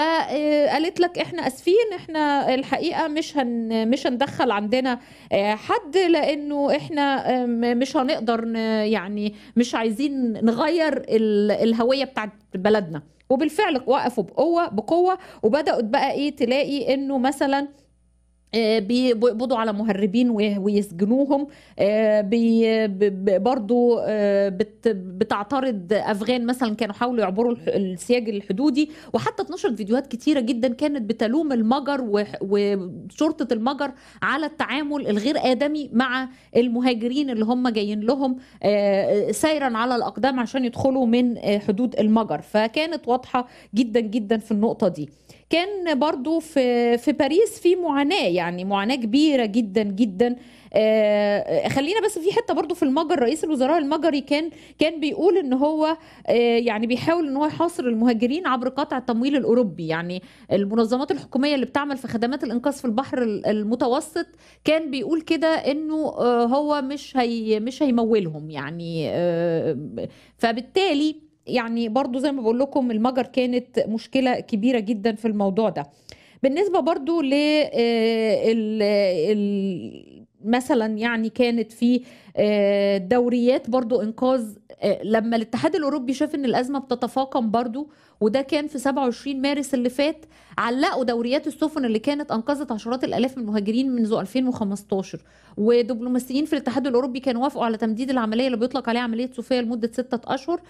فقالت لك احنا اسفين احنا الحقيقه مش هن مش هندخل عندنا آه، حد لانه احنا آم، مش هنقدر ن- يعني مش عايزين نغير ال- الهويه بتاعت بلدنا وبالفعل وقفوا بقوه بقوه وبداوا بقى ايه تلاقي انه مثلا آه، بيقبضوا على مهربين وي- ويسجنوهم آه، بي- ب- ب- برضو آه، بت- بتعترض افغان مثلا كانوا حاولوا يعبروا الح- السياج الحدودي وحتى اتنشرت فيديوهات كتيره جدا كانت بتلوم المجر وح- وشرطه المجر على التعامل الغير ادمي مع المهاجرين اللي هم جايين لهم آه، سيرا على الاقدام عشان يدخلوا من آه، حدود المجر فكانت واضحه جدا جدا في النقطه دي كان برضو في في باريس في معاناه يعني معاناه كبيره جدا جدا آه، خلينا بس في حته برضو في المجر رئيس الوزراء المجري كان كان بيقول ان هو آه، يعني بيحاول ان هو يحاصر المهاجرين عبر قطع التمويل الاوروبي يعني المنظمات الحكوميه اللي بتعمل في خدمات الانقاذ في البحر ال- المتوسط كان بيقول كده انه آه، هو مش هي مش هيمولهم يعني آه، فبالتالي يعني برضو زي ما بقول لكم المجر كانت مشكله كبيره جدا في الموضوع ده بالنسبه برضو ل آه، ال- ال- مثلا يعني كانت في آه، دوريات برضو انقاذ آه، لما الاتحاد الاوروبي شاف ان الازمه بتتفاقم برضو وده كان في 27 مارس اللي فات علقوا دوريات السفن اللي كانت انقذت عشرات الالاف من المهاجرين منذ 2015 ودبلوماسيين في الاتحاد الاوروبي كانوا وافقوا على تمديد العمليه اللي بيطلق عليها عمليه صوفيا لمده ستة اشهر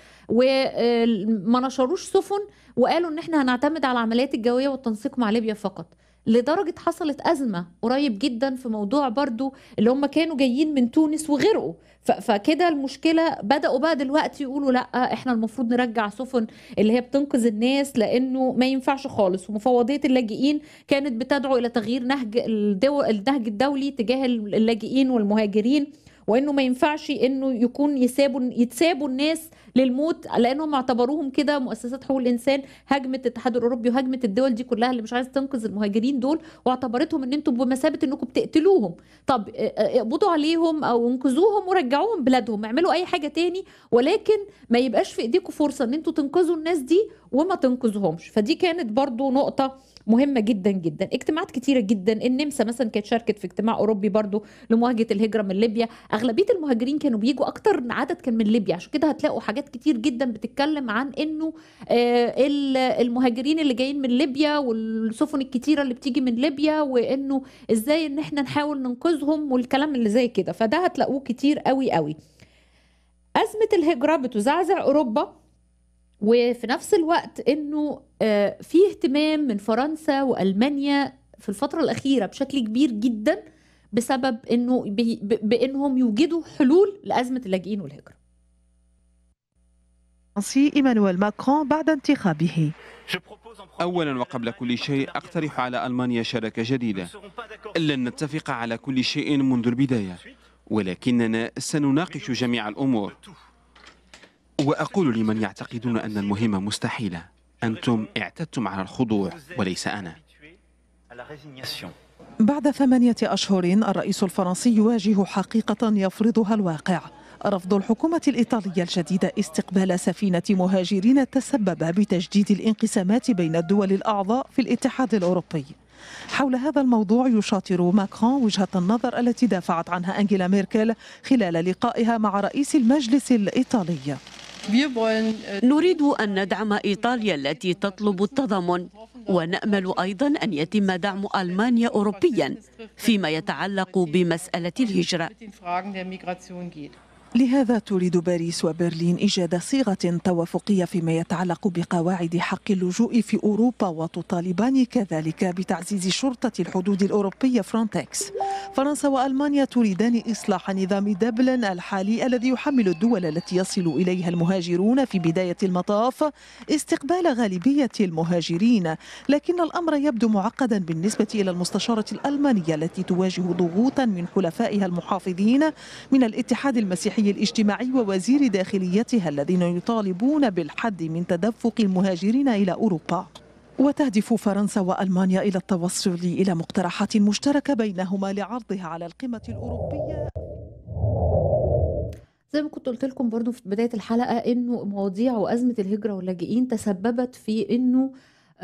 وما نشروش سفن وقالوا ان احنا هنعتمد على العمليات الجويه والتنسيق مع ليبيا فقط لدرجه حصلت ازمه قريب جدا في موضوع برضو اللي هم كانوا جايين من تونس وغرقوا ف- فكده المشكله بداوا بقى دلوقتي يقولوا لا احنا المفروض نرجع سفن اللي هي بتنقذ الناس لانه ما ينفعش خالص ومفوضيه اللاجئين كانت بتدعو الى تغيير نهج الدو... النهج الدولي تجاه اللاجئين والمهاجرين وانه ما ينفعش انه يكون يسابوا يتسابوا الناس للموت لانهم اعتبروهم كده مؤسسات حقوق الانسان هجمت الاتحاد الاوروبي وهجمت الدول دي كلها اللي مش عايزه تنقذ المهاجرين دول واعتبرتهم ان انتم بمثابه انكم بتقتلوهم طب اه، اه، اقبضوا عليهم او انقذوهم ورجعوهم بلادهم اعملوا اي حاجه تاني ولكن ما يبقاش في ايديكم فرصه ان انتوا تنقذوا الناس دي وما تنقذوهمش فدي كانت برضو نقطه مهمه جدا جدا اجتماعات كتيره جدا النمسا مثلا كانت شاركت في اجتماع اوروبي برضو لمواجهه الهجره من ليبيا اغلبيه المهاجرين كانوا بيجوا اكتر عدد كان من ليبيا عشان كده هتلاقوا حاجات كتير جدا بتتكلم عن انه آه، ال- المهاجرين اللي جايين من ليبيا والسفن الكتيره اللي بتيجي من ليبيا وانه ازاي ان احنا نحاول ننقذهم والكلام اللي زي كده فده هتلاقوه كتير قوي قوي ازمه الهجره بتزعزع اوروبا وفي نفس الوقت انه آه، في اهتمام من فرنسا والمانيا في الفتره الاخيره بشكل كبير جدا بسبب انه بي- ب- بانهم يوجدوا حلول لازمه اللاجئين والهجره الفرنسي إيمانويل ماكرون بعد انتخابه أولا وقبل كل شيء أقترح على ألمانيا شراكة جديدة لن نتفق على كل شيء منذ البداية ولكننا سنناقش جميع الأمور وأقول لمن يعتقدون أن المهمة مستحيلة أنتم اعتدتم على الخضوع وليس أنا بعد ثمانية أشهر الرئيس الفرنسي يواجه حقيقة يفرضها الواقع رفض الحكومة الإيطالية الجديدة استقبال سفينة مهاجرين تسبب بتجديد الانقسامات بين الدول الأعضاء في الاتحاد الأوروبي حول هذا الموضوع يشاطر ماكرون وجهة النظر التي دافعت عنها أنجيلا ميركل خلال لقائها مع رئيس المجلس الإيطالي نريد أن ندعم إيطاليا التي تطلب التضامن ونأمل أيضا أن يتم دعم ألمانيا أوروبيا فيما يتعلق بمسألة الهجرة لهذا تريد باريس وبرلين إيجاد صيغة توافقية فيما يتعلق بقواعد حق اللجوء في أوروبا وتطالبان كذلك بتعزيز شرطة الحدود الأوروبية فرونتكس فرنسا وألمانيا تريدان إصلاح نظام دبلن الحالي الذي يحمل الدول التي يصل إليها المهاجرون في بداية المطاف استقبال غالبية المهاجرين لكن الأمر يبدو معقدا بالنسبة إلى المستشارة الألمانية التي تواجه ضغوطا من حلفائها المحافظين من الاتحاد المسيحي الاجتماعي ووزير داخليتها الذين يطالبون بالحد من تدفق المهاجرين إلى أوروبا وتهدف فرنسا وألمانيا إلى التوصل إلى مقترحات مشتركة بينهما لعرضها على القمة الأوروبية زي ما كنت قلت لكم برضو في بداية الحلقة انه مواضيع وازمة الهجرة واللاجئين تسببت في انه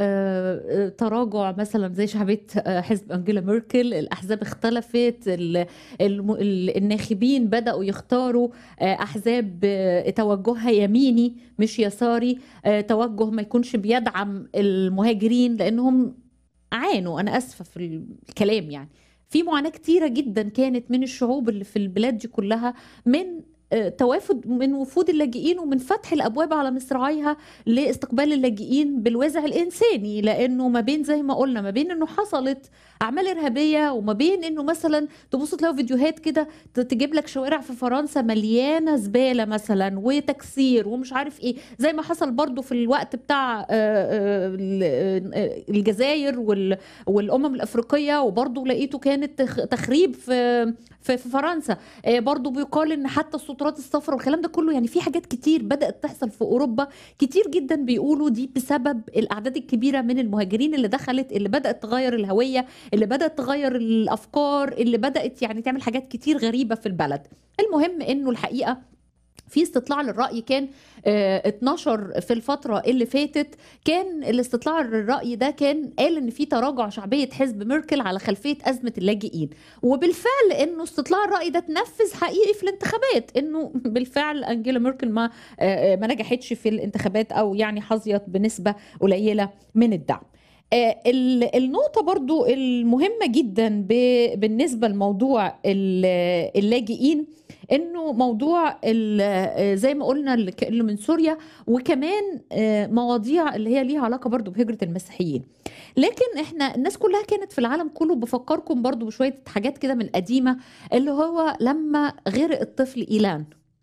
آه، آه، تراجع مثلا زي شعبية آه، حزب أنجيلا ميركل الأحزاب اختلفت ال- الم- ال- الناخبين بدأوا يختاروا آه، أحزاب آه، توجهها يميني مش يساري آه، توجه ما يكونش بيدعم المهاجرين لأنهم عانوا أنا أسفة في الكلام يعني في معاناة كتيرة جدا كانت من الشعوب اللي في البلاد دي كلها من آه، توافد من وفود اللاجئين ومن فتح الابواب على مصراعيها لاستقبال اللاجئين بالوازع الانساني لانه ما بين زي ما قلنا ما بين انه حصلت اعمال ارهابيه وما بين انه مثلا تبص تلاقوا فيديوهات كده ت- تجيب لك شوارع في فرنسا مليانه زباله مثلا وتكسير ومش عارف ايه زي ما حصل برضو في الوقت بتاع آه، آه، ال- آه، الجزائر وال- والامم الافريقيه وبرضو لقيته كانت تخ- تخريب في في في فرنسا آه، برضو بيقال ان حتى السترات الصفراء والكلام ده كله يعني في حاجات كتير بدات تحصل في اوروبا كتير جدا بيقولوا دي بسبب الاعداد الكبيره من المهاجرين اللي دخلت اللي بدات تغير الهويه اللي بدات تغير الافكار اللي بدات يعني تعمل حاجات كتير غريبه في البلد المهم انه الحقيقه في استطلاع للرأي كان آه، 12 في الفترة اللي فاتت كان الاستطلاع للرأي ده كان قال ان في تراجع شعبية حزب ميركل على خلفية أزمة اللاجئين وبالفعل انه استطلاع الرأي ده اتنفذ حقيقي في الانتخابات انه بالفعل انجيلا ميركل ما آه، آه، ما نجحتش في الانتخابات او يعني حظيت بنسبة قليلة من الدعم آه، ال- النقطة برضو المهمة جدا ب- بالنسبة لموضوع ال- اللاجئين انه موضوع ال- آه، زي ما قلنا اللي ك- اللي من سوريا وكمان آه، مواضيع اللي هي ليها علاقة برضو بهجرة المسيحيين لكن احنا الناس كلها كانت في العالم كله بفكركم برضو بشوية حاجات كده من قديمة اللي هو لما غرق الطفل إيلان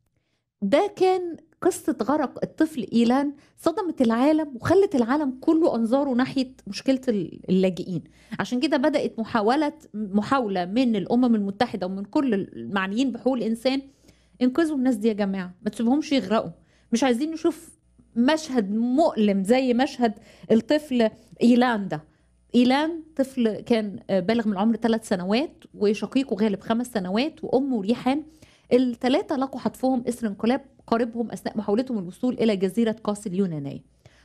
ده كان قصة غرق الطفل إيلان صدمت العالم وخلت العالم كله أنظاره ناحية مشكلة اللاجئين عشان كده بدأت محاولة محاولة من الأمم المتحدة ومن كل المعنيين بحقوق الإنسان انقذوا الناس دي يا جماعة ما تسيبهمش يغرقوا مش عايزين نشوف مشهد مؤلم زي مشهد الطفل إيلان ده إيلان طفل كان بالغ من العمر ثلاث سنوات وشقيقه غالب خمس سنوات وأمه ريحان الثلاثة لقوا حتفهم إثر انقلاب قاربهم أثناء محاولتهم الوصول إلى جزيرة قاس اليونانية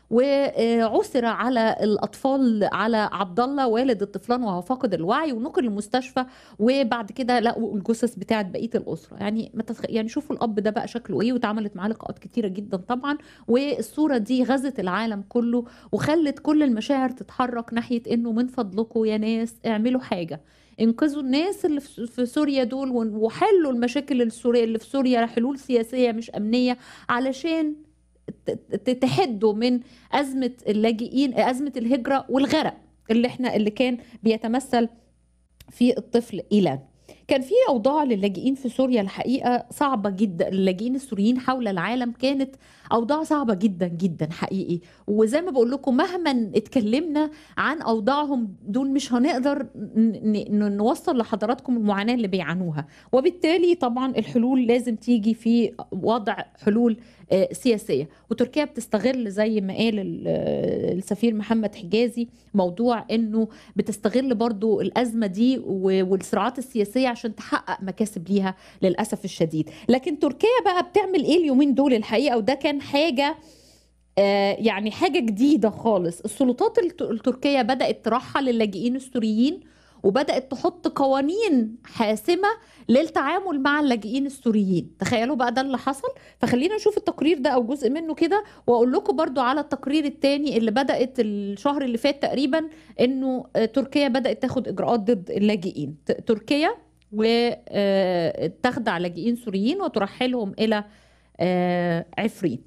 وعثر على الاطفال على عبد الله والد الطفلان وهو فاقد الوعي ونقل المستشفى وبعد كده لقوا الجثث بتاعت بقيه الاسره يعني ما تتخ... يعني شوفوا الاب ده بقى شكله ايه واتعملت معاه لقاءات كتيره جدا طبعا والصوره دي غزت العالم كله وخلت كل المشاعر تتحرك ناحيه انه من فضلكم يا ناس اعملوا حاجه انقذوا الناس اللي في في سوريا دول وحلوا المشاكل السورية اللي في سوريا حلول سياسيه مش امنيه علشان ت- تحدوا من ازمه اللاجئين ازمه الهجره والغرق اللي احنا اللي كان بيتمثل في الطفل ايلان كان في اوضاع للاجئين في سوريا الحقيقه صعبه جدا اللاجئين السوريين حول العالم كانت اوضاع صعبه جدا جدا حقيقي وزي ما بقول لكم مهما اتكلمنا عن اوضاعهم دول مش هنقدر ن- ن- نوصل لحضراتكم المعاناه اللي بيعانوها وبالتالي طبعا الحلول لازم تيجي في وضع حلول آه، سياسيه وتركيا بتستغل زي ما قال ال- آه، السفير محمد حجازي موضوع انه بتستغل برضو الازمه دي و- والصراعات السياسيه عشان تحقق مكاسب ليها للاسف الشديد لكن تركيا بقى بتعمل ايه اليومين دول الحقيقه وده كان حاجه آه، يعني حاجة جديدة خالص السلطات الت- التركية بدأت ترحل اللاجئين السوريين وبدأت تحط قوانين حاسمة للتعامل مع اللاجئين السوريين تخيلوا بقى ده اللي حصل فخلينا نشوف التقرير ده أو جزء منه كده وأقول لكم برضو على التقرير التاني اللي بدأت الشهر اللي فات تقريبا إنه آه، تركيا بدأت تاخد إجراءات ضد اللاجئين ت- تركيا وتخدع لاجئين سوريين وترحلهم إلى آه، عفرين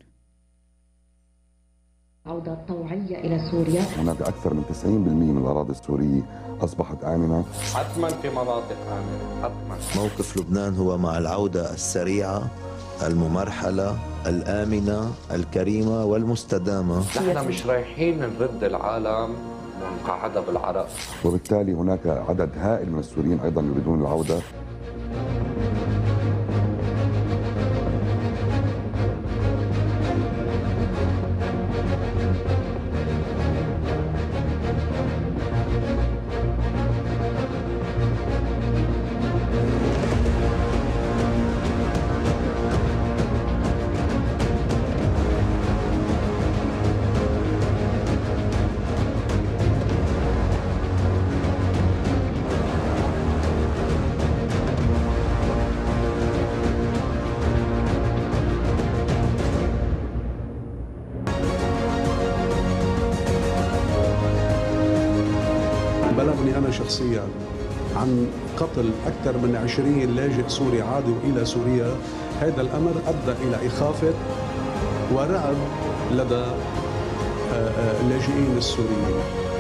عودة طوعية إلى سوريا هناك أكثر من 90% من الأراضي السورية أصبحت آمنة حتما في مناطق آمنة حتما موقف لبنان هو مع العودة السريعة الممرحلة الآمنة الكريمة والمستدامة نحن مش رايحين نرد العالم ونقعدها بالعرق وبالتالي هناك عدد هائل من السوريين أيضا يريدون العودة بلغني أنا شخصيا عن قتل أكثر من 20 لاجئ سوري عادوا إلى سوريا هذا الأمر أدى إلى إخافة ورعب لدى آه، آه، اللاجئين السوريين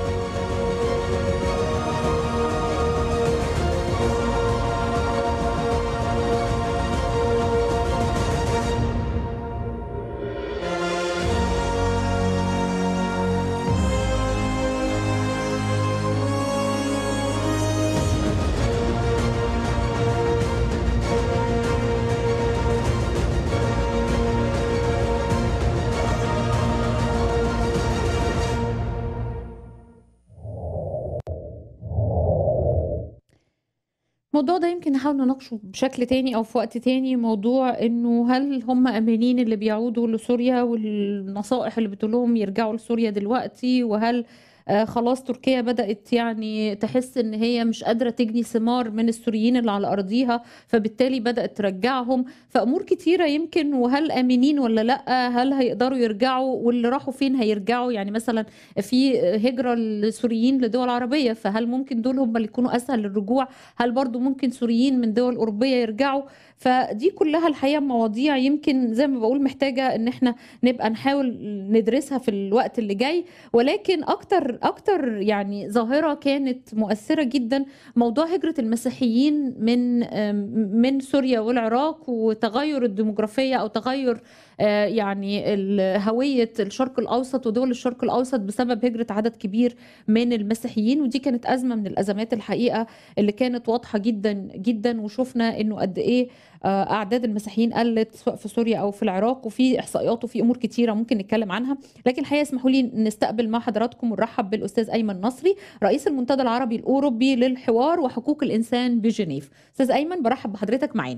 الموضوع ده يمكن نحاول نناقشه بشكل تاني او في وقت تاني موضوع انه هل هم امنين اللي بيعودوا لسوريا والنصائح اللي بتقول لهم يرجعوا لسوريا دلوقتي وهل آه خلاص تركيا بدأت يعني تحس ان هي مش قادرة تجني ثمار من السوريين اللي على ارضيها فبالتالي بدأت ترجعهم فامور كتيرة يمكن وهل امنين ولا لا هل هيقدروا يرجعوا واللي راحوا فين هيرجعوا يعني مثلا في هجرة السوريين لدول عربية فهل ممكن دول هم اللي يكونوا اسهل للرجوع هل برضو ممكن سوريين من دول اوروبية يرجعوا فدي كلها الحقيقة مواضيع يمكن زي ما بقول محتاجة ان احنا نبقى نحاول ندرسها في الوقت اللي جاي ولكن اكتر اكتر يعني ظاهرة كانت مؤثرة جدا موضوع هجرة المسيحيين من من سوريا والعراق وتغير الديموغرافية او تغير آه، يعني ال- هوية الشرق الأوسط ودول الشرق الأوسط بسبب هجرة عدد كبير من المسيحيين ودي كانت أزمة من الأزمات الحقيقة اللي كانت واضحة جدا جدا وشفنا إنه قد إيه آه، أعداد المسيحيين قلت سواء في سوريا أو في العراق وفي إحصائيات وفي أمور كتيرة ممكن نتكلم عنها لكن الحقيقة اسمحوا لي نستقبل مع حضراتكم ونرحب بالأستاذ أيمن نصري رئيس المنتدى العربي الأوروبي للحوار وحقوق الإنسان بجنيف أستاذ أيمن برحب بحضرتك معانا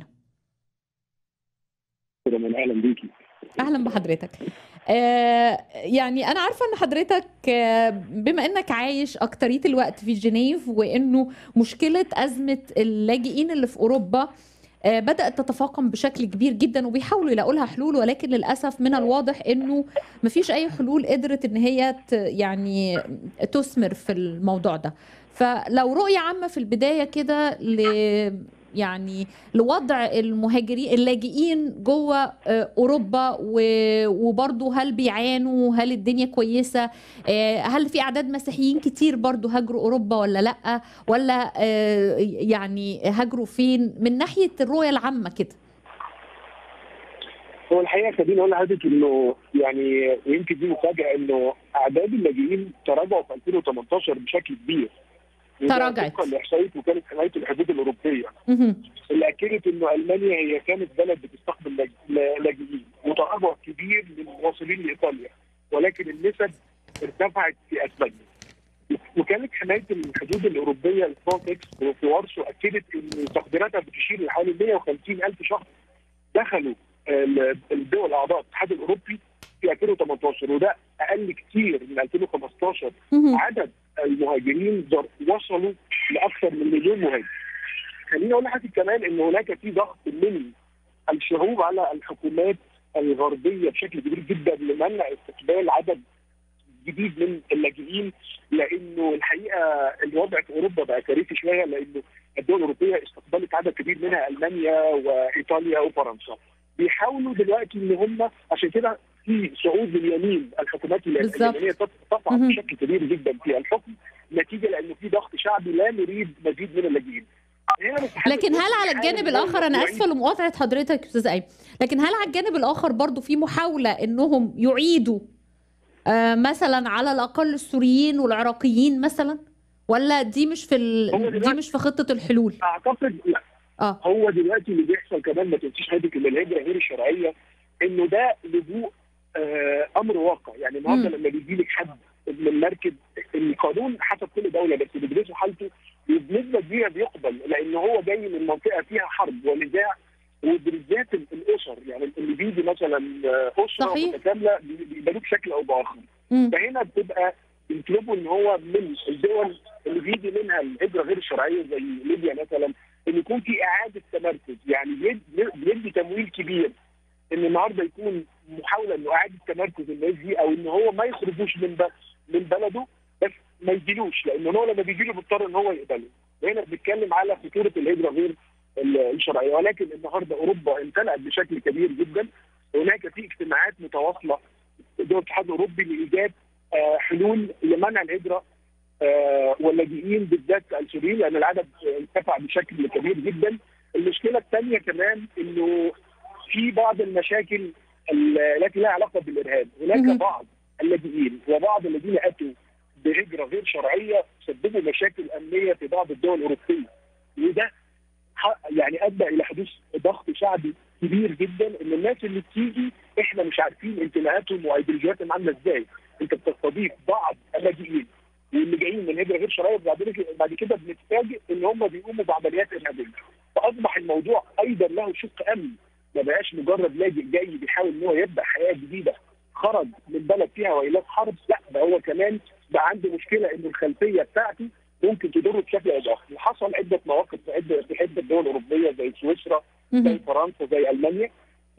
من اهلا بيكي اهلا بحضرتك آه يعني انا عارفه ان حضرتك آه بما انك عايش اكتريه الوقت في جنيف وانه مشكله ازمه اللاجئين اللي في اوروبا آه بدات تتفاقم بشكل كبير جدا وبيحاولوا يلاقوا لها حلول ولكن للاسف من الواضح انه مفيش اي حلول قدرت ان هي ت- يعني تثمر في الموضوع ده فلو رؤيه عامه في البدايه كده ل يعني لوضع المهاجرين اللاجئين جوه آه، اوروبا و- وبرضه هل بيعانوا هل الدنيا كويسه آه، هل في اعداد مسيحيين كتير برضه هاجروا اوروبا ولا لا ولا آه، يعني هاجروا فين من ناحيه الرؤيه العامه كده هو الحقيقه خليني اقول لحضرتك انه يعني ويمكن دي مفاجاه انه اعداد اللاجئين تراجعوا في 2018 بشكل كبير وده تراجعت. طبقا لاحصائيه وكاله حمايه الحدود الاوروبيه مهم. اللي اكدت انه المانيا هي كانت بلد بتستقبل لاج- لاجئين وتراجع كبير للواصلين لايطاليا ولكن النسب ارتفعت في اسبانيا. وكاله حمايه الحدود الاوروبيه الفرونتكس في وارسو اكدت ان تقديراتها بتشير لحوالي 150 الف شخص دخلوا ال- الدول اعضاء الاتحاد الاوروبي في 2018 وده اقل كتير من 2015 مهم. عدد المهاجرين زر- وصلوا لاكثر من مليون مهاجر. خليني اقول لحضرتك كمان ان هناك في ضغط من الشعوب على الحكومات الغربيه بشكل كبير جدا لمنع استقبال عدد جديد من اللاجئين لانه الحقيقه الوضع في اوروبا بقى كارثي شويه لانه الدول الاوروبيه استقبلت عدد كبير منها المانيا وايطاليا وفرنسا بيحاولوا دلوقتي ان هم عشان كده في صعود اليمين الحكومات بالظبط. اليمنيه تصعد بشكل كبير جدا في الحكم نتيجه لانه في ضغط شعبي لا نريد مزيد من اللاجئين. هنا الاتحاد لكن هل الأوروبي على الجانب بيحاول الاخر انا يعيد اسفه لمقاطعه حضرتك يا استاذ ايمن لكن هل على الجانب الاخر برضو في محاوله انهم يعيدوا آه مثلا على الاقل السوريين والعراقيين مثلا ولا دي مش في ال... دي مش في خطه الحلول اعتقد لا اه هو دلوقتي اللي بيحصل كمان ما تنسيش حضرتك ان الهجره غير الشرعيه انه ده لجوء آه امر واقع يعني النهارده مم. لما بيجي لك حد من مركب القانون حسب كل دوله بس بيدرسوا حالته بنسبه كبيره بيقبل لان هو جاي من منطقه فيها حرب ونزاع وبالذات ال- الاسر يعني اللي بيجي مثلا آه، اسره صحيح. متكامله بي- بيقبلوه بشكل او باخر مم. فهنا بتبقى يطلبوا ان هو من الدول اللي بيجي منها الهجره غير الشرعيه زي ليبيا مثلا ان يكون في اعاده تمركز يعني بيد- بيدي تمويل كبير ان النهارده يكون محاوله انه اعاده تمركز الناس دي او ان هو ما يخرجوش من ب- من بلده بس ما يجيلوش لان هو لما بيجي له بيضطر ان هو يقبله وهنا بنتكلم على خطوره الهجره غير ال- الشرعيه ولكن النهارده اوروبا امتلأت بشكل كبير جدا هناك في اجتماعات متواصله دول الاتحاد الاوروبي لايجاد آه، حلول لمنع الهجره آه، واللاجئين بالذات السوريين لان العدد ارتفع بشكل كبير جدا. المشكله الثانيه كمان انه في بعض المشاكل ال- التي لها علاقه بالارهاب، هناك مهم. بعض اللاجئين وبعض الذين اتوا بهجره غير شرعيه سببوا مشاكل امنيه في بعض الدول الاوروبيه وده ح- يعني ادى الى حدوث ضغط شعبي كبير جدا ان الناس اللي بتيجي احنا مش عارفين انتماءاتهم وايديولوجياتهم عامله ازاي انت بتستضيف بعض اللاجئين واللي جايين من هجره غير شرعيه وبعدين كده- بعد كده بنتفاجئ ان هم بيقوموا بعمليات ارهابيه فاصبح الموضوع ايضا له شق امني ما بقاش مجرد لاجئ جاي بيحاول ان هو يبدا حياه جديده خرج من بلد فيها ويلات حرب لا ده هو كمان بقى عنده مشكله ان الخلفيه بتاعته ممكن تضره بشكل او باخر حصل عده مواقف في عده في عده دول اوروبيه زي سويسرا زي فرنسا زي المانيا ف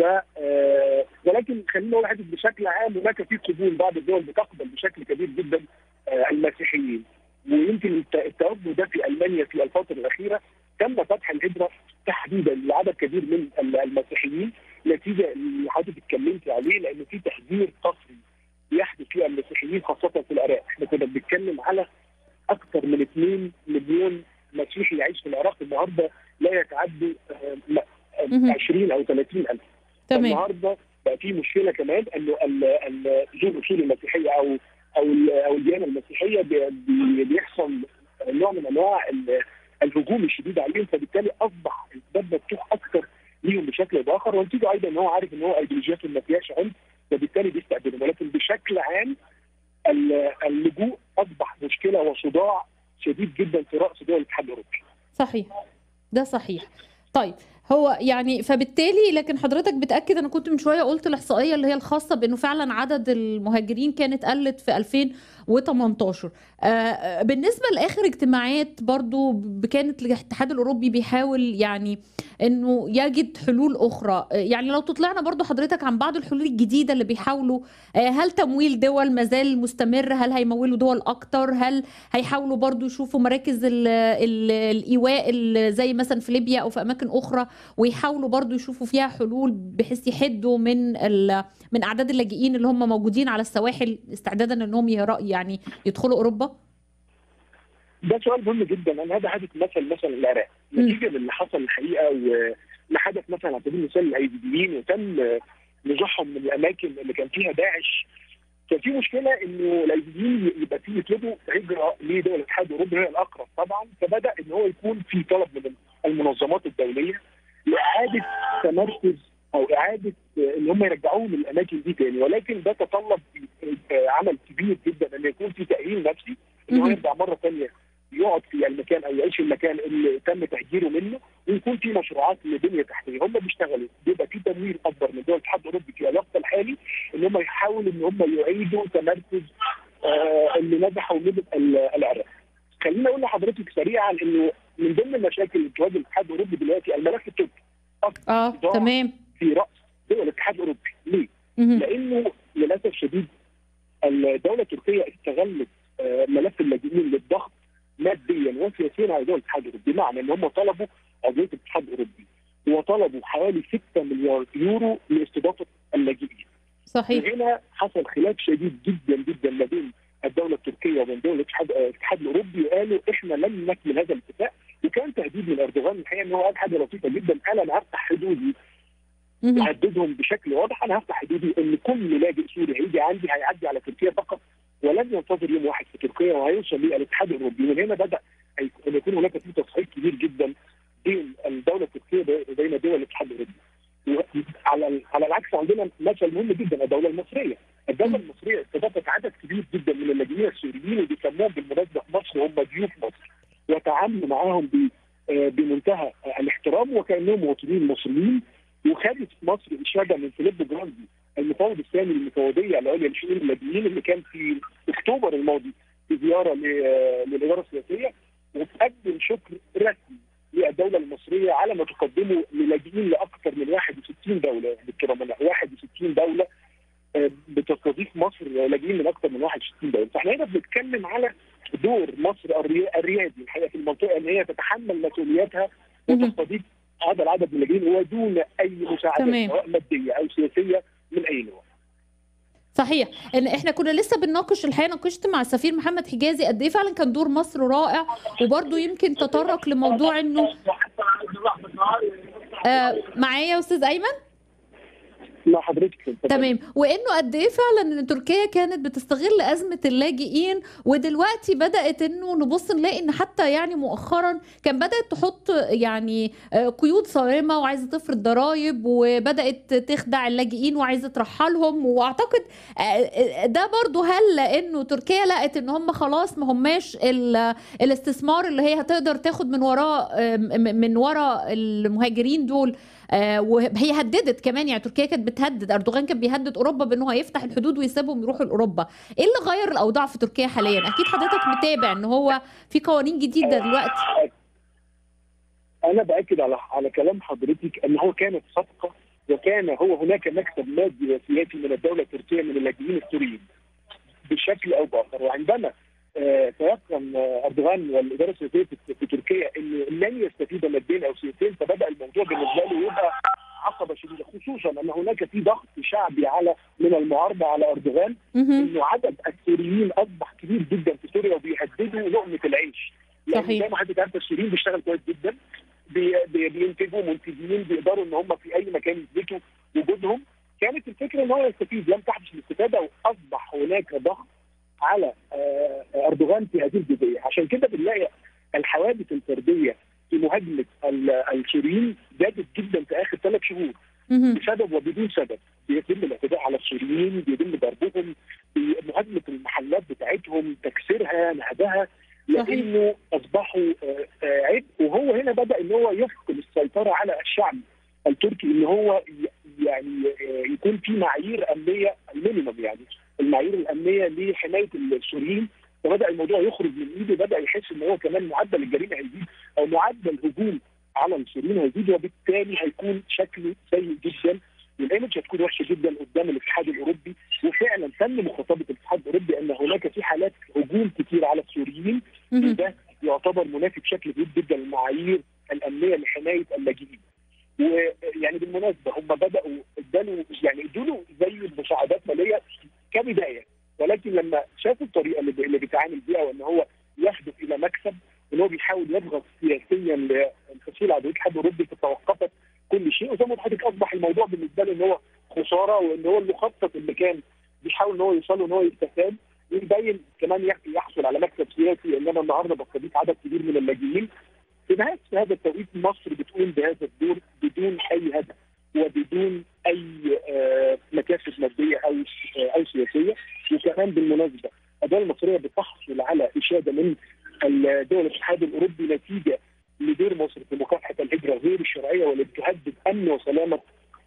آه، ولكن خلينا نقول حاجه بشكل عام هناك في قبول بعض الدول بتقبل بشكل كبير جدا آه، المسيحيين ويمكن الت- التوجه ده في المانيا في الفتره الاخيره تم فتح الهجره تحديدا لعدد كبير من ال- المسيحيين نتيجه اللي حضرتك اتكلمت عليه لان في تحذير قسري بيحدث فيه المسيحيين خاصه في العراق، احنا كنا بنتكلم على اكثر من 2 مليون مسيحي يعيش في العراق النهارده لا يتعدوا آه، لا، آه، مهم. 20 او 30 الف تمام. النهارده بقى في مشكله كمان انه ال- ال- ذو الاصول المسيحيه او او ال- او الديانه المسيحيه بي- بي- بيحصل نوع من انواع ال- الهجوم الشديد عليهم فبالتالي اصبح الباب مفتوح اكثر ليهم بشكل او باخر ونتيجه ايضا ان هو عارف ان هو ايديولوجياته ما فيهاش عنف فبالتالي بيستقبلهم ولكن بشكل عام ال- اللجوء اصبح مشكله وصداع شديد جدا في راس دول الاتحاد الاوروبي. صحيح ده صحيح طيب هو يعني فبالتالي لكن حضرتك بتاكد انا كنت من شويه قلت الاحصائيه اللي هي الخاصه بانه فعلا عدد المهاجرين كانت قلت في 2018 آه، آه، بالنسبه لاخر اجتماعات برضو ب- كانت الاتحاد الاوروبي بيحاول يعني انه يجد حلول اخرى آه، يعني لو تطلعنا برضو حضرتك عن بعض الحلول الجديده اللي بيحاولوا آه، هل تمويل دول مازال مستمر هل هيمولوا دول اكتر هل هيحاولوا برضو يشوفوا مراكز ال ال الايواء ال- زي مثلا في ليبيا او في اماكن اخرى ويحاولوا برضو يشوفوا فيها حلول بحيث يحدوا من ال- من اعداد اللاجئين اللي هم موجودين على السواحل استعدادا انهم يهرا- يعني يدخلوا اوروبا ده سؤال مهم جدا انا هذا حدث مثل مثلا العراق نتيجه للي حصل الحقيقه وما حدث مثلا على سبيل المثال الايزيديين وتم نزوحهم من الاماكن اللي كان فيها داعش كان في مشكله انه الايزيديين يبقى في يطلبوا هجره لدول الاتحاد الاوروبي هي الاقرب طبعا فبدا ان هو يكون في طلب من المنظمات الدوليه لاعاده تمركز او اعاده ان هم يرجعوهم الاماكن دي تاني ولكن ده تطلب عمل كبير جدا ان يكون في تاهيل نفسي ان هو يرجع مره ثانيه يقعد في المكان او يعيش في المكان اللي تم تهجيره منه ويكون في مشروعات لبنيه تحتيه هم بيشتغلوا بيبقى في تمويل اكبر من دول الاتحاد الاوروبي في الوقت الحالي ان هم يحاولوا ان هم يعيدوا تمركز آه اللي نجحوا من ال- العراق. خليني اقول لحضرتك سريعا انه من ضمن المشاكل اللي بتواجه الاتحاد الاوروبي دلوقتي الملف الطبي. اه تمام في راس دول الاتحاد الاوروبي، ليه؟ مهم. لانه للاسف شديد الدوله التركيه استغلت آه، ملف اللاجئين للضغط ماديا وسياسيا رئيسيا على دول الاتحاد الاوروبي بمعنى ان هم طلبوا عضويه الاتحاد الاوروبي وطلبوا حوالي 6 مليار يورو لاستضافه اللاجئين. صحيح وهنا حصل خلاف شديد جدا جدا ما بين الدوله التركيه وبين دول الاتحاد الاتحاد الاوروبي وقالوا احنا لن نكمل هذا الاتفاق وكان تهديد من اردوغان الحقيقه ان هو قال حاجه لطيفه جدا قال انا هفتح حدودي وهددهم بشكل واضح انا هفتح حدودي ان كل لاجئ سوري هيجي عندي هيعدي على تركيا فقط ولن ينتظر يوم واحد في تركيا وهيوصل للاتحاد الاوروبي من هنا بدا ان يكون هناك في تصعيد كبير جدا بين الدوله التركيه وبين دول الاتحاد الاوروبي على على العكس عندنا مثل مهم جدا الدوله المصريه الدوله المصريه استضافت عدد كبير جدا من اللاجئين السوريين وبيسموهم بالمناسبه في مصر هم ضيوف مصر وتعاملوا معاهم بمنتهى الاحترام وكانهم مواطنين مصريين وخدت مصر اشاده من فيليب جراندي المفوض الثاني للمفوضيه العليا لشؤون اللاجئين اللي كان في اكتوبر الماضي في زياره للاداره السياسيه وتقدم شكر رسمي للدوله المصريه على ما تقدمه للاجئين لاكثر من 61 دوله بالكرامه 61 دوله بتستضيف مصر لاجئين من اكثر من 61 دوله، فاحنا هنا بنتكلم على دور مصر الريادي الحقيقه في المنطقه ان هي تتحمل مسؤولياتها وتستضيف هذا العدد من اللاجئين ودون اي مساعدات سواء ماديه او سياسيه من اي نوع. صحيح ان احنا كنا لسه بنناقش الحقيقه ناقشت مع السفير محمد حجازي قد ايه فعلا كان دور مصر رائع وبرده يمكن تطرق لموضوع انه آه معايا يا استاذ ايمن مع حضرتك تمام وانه قد ايه فعلا ان تركيا كانت بتستغل ازمه اللاجئين ودلوقتي بدات انه نبص نلاقي ان حتى يعني مؤخرا كان بدات تحط يعني قيود صارمه وعايزه تفرض ضرائب وبدات تخدع اللاجئين وعايزه ترحلهم واعتقد ده برضو هل لانه تركيا لقت ان هم خلاص ما هماش الاستثمار اللي هي هتقدر تاخد من وراء من وراء المهاجرين دول آه وهي هددت كمان يعني تركيا كانت بتهدد اردوغان كان بيهدد اوروبا بان هو هيفتح الحدود ويسيبهم يروحوا لاوروبا ايه اللي غير الاوضاع في تركيا حاليا اكيد حضرتك متابع ان هو في قوانين جديده دلوقتي انا باكد على على كلام حضرتك ان هو كانت صفقه وكان هو هناك مكسب مادي وسياسي من الدوله التركيه من اللاجئين السوريين بشكل او باخر وعندما تيقن اردوغان والاداره السياسيه في تركيا انه لن يستفيد ماديا او سياسيا فبدا الموضوع بالنسبه له يبقى عقبه شديده خصوصا ان هناك في ضغط شعبي على من المعارضه على اردوغان انه عدد السوريين اصبح كبير جدا في سوريا وبيهددوا لقمه العيش. يعني زي ما حضرتك عارف السوريين بيشتغل كويس جدا بي بي بينتجوا منتجين بيقدروا ان هم في اي مكان يثبتوا وجودهم كانت الفكره ان هو يستفيد لم تحدث الاستفاده واصبح هناك ضغط على اردوغان في هذه الجزئيه عشان كده بنلاقي الحوادث الفرديه في مهاجمه السوريين زادت جدا في اخر ثلاث شهور بسبب وبدون سبب بيتم الاعتداء على السوريين بيتم ضربهم مهاجمه المحلات بتاعتهم تكسيرها نهبها لانه اصبحوا عبء وهو هنا بدا ان هو يفقد السيطره على الشعب التركي ان هو يعني يكون في معايير امنيه المينيمم يعني المعايير الامنيه لحمايه السوريين فبدا الموضوع يخرج من ايده بدا يحس ان هو كمان معدل الجريمه هيزيد او معدل الهجوم على السوريين هيزيد وبالتالي هيكون شكله سيء جدا والايمج هتكون وحشه جدا قدام الاتحاد الاوروبي وفعلا تم مخاطبه الاتحاد الاوروبي ان هناك في حالات هجوم كتير على السوريين وده يعتبر منافي بشكل كبير جدا للمعايير الامنيه لحمايه اللاجئين. ويعني بالمناسبه هم بداوا ادوا يعني ادوا زي مساعدات ماليه كبدايه ولكن لما شافوا الطريقه اللي, اللي بيتعامل بيها وان هو يهدف الى مكسب وان هو بيحاول يضغط سياسيا للحصول على الاتحاد الاوروبي فتوقفت كل شيء وزي ما حضرتك اصبح الموضوع بالنسبه له ان هو خساره وان هو المخطط اللي كان بيحاول ان هو يوصل ان هو يستفاد ويبين كمان يحصل على مكسب سياسي انما النهارده بستضيف عدد كبير من اللاجئين في نهايه هذا التوقيت مصر بتقوم بهذا الدور بدون اي هدف وبدون اي مكاسب ماديه او او سياسيه وكمان بالمناسبه الدول المصريه بتحصل على اشاده من دول الاتحاد الاوروبي نتيجه لدور مصر في مكافحه الهجره غير الشرعيه والتي تهدد امن وسلامه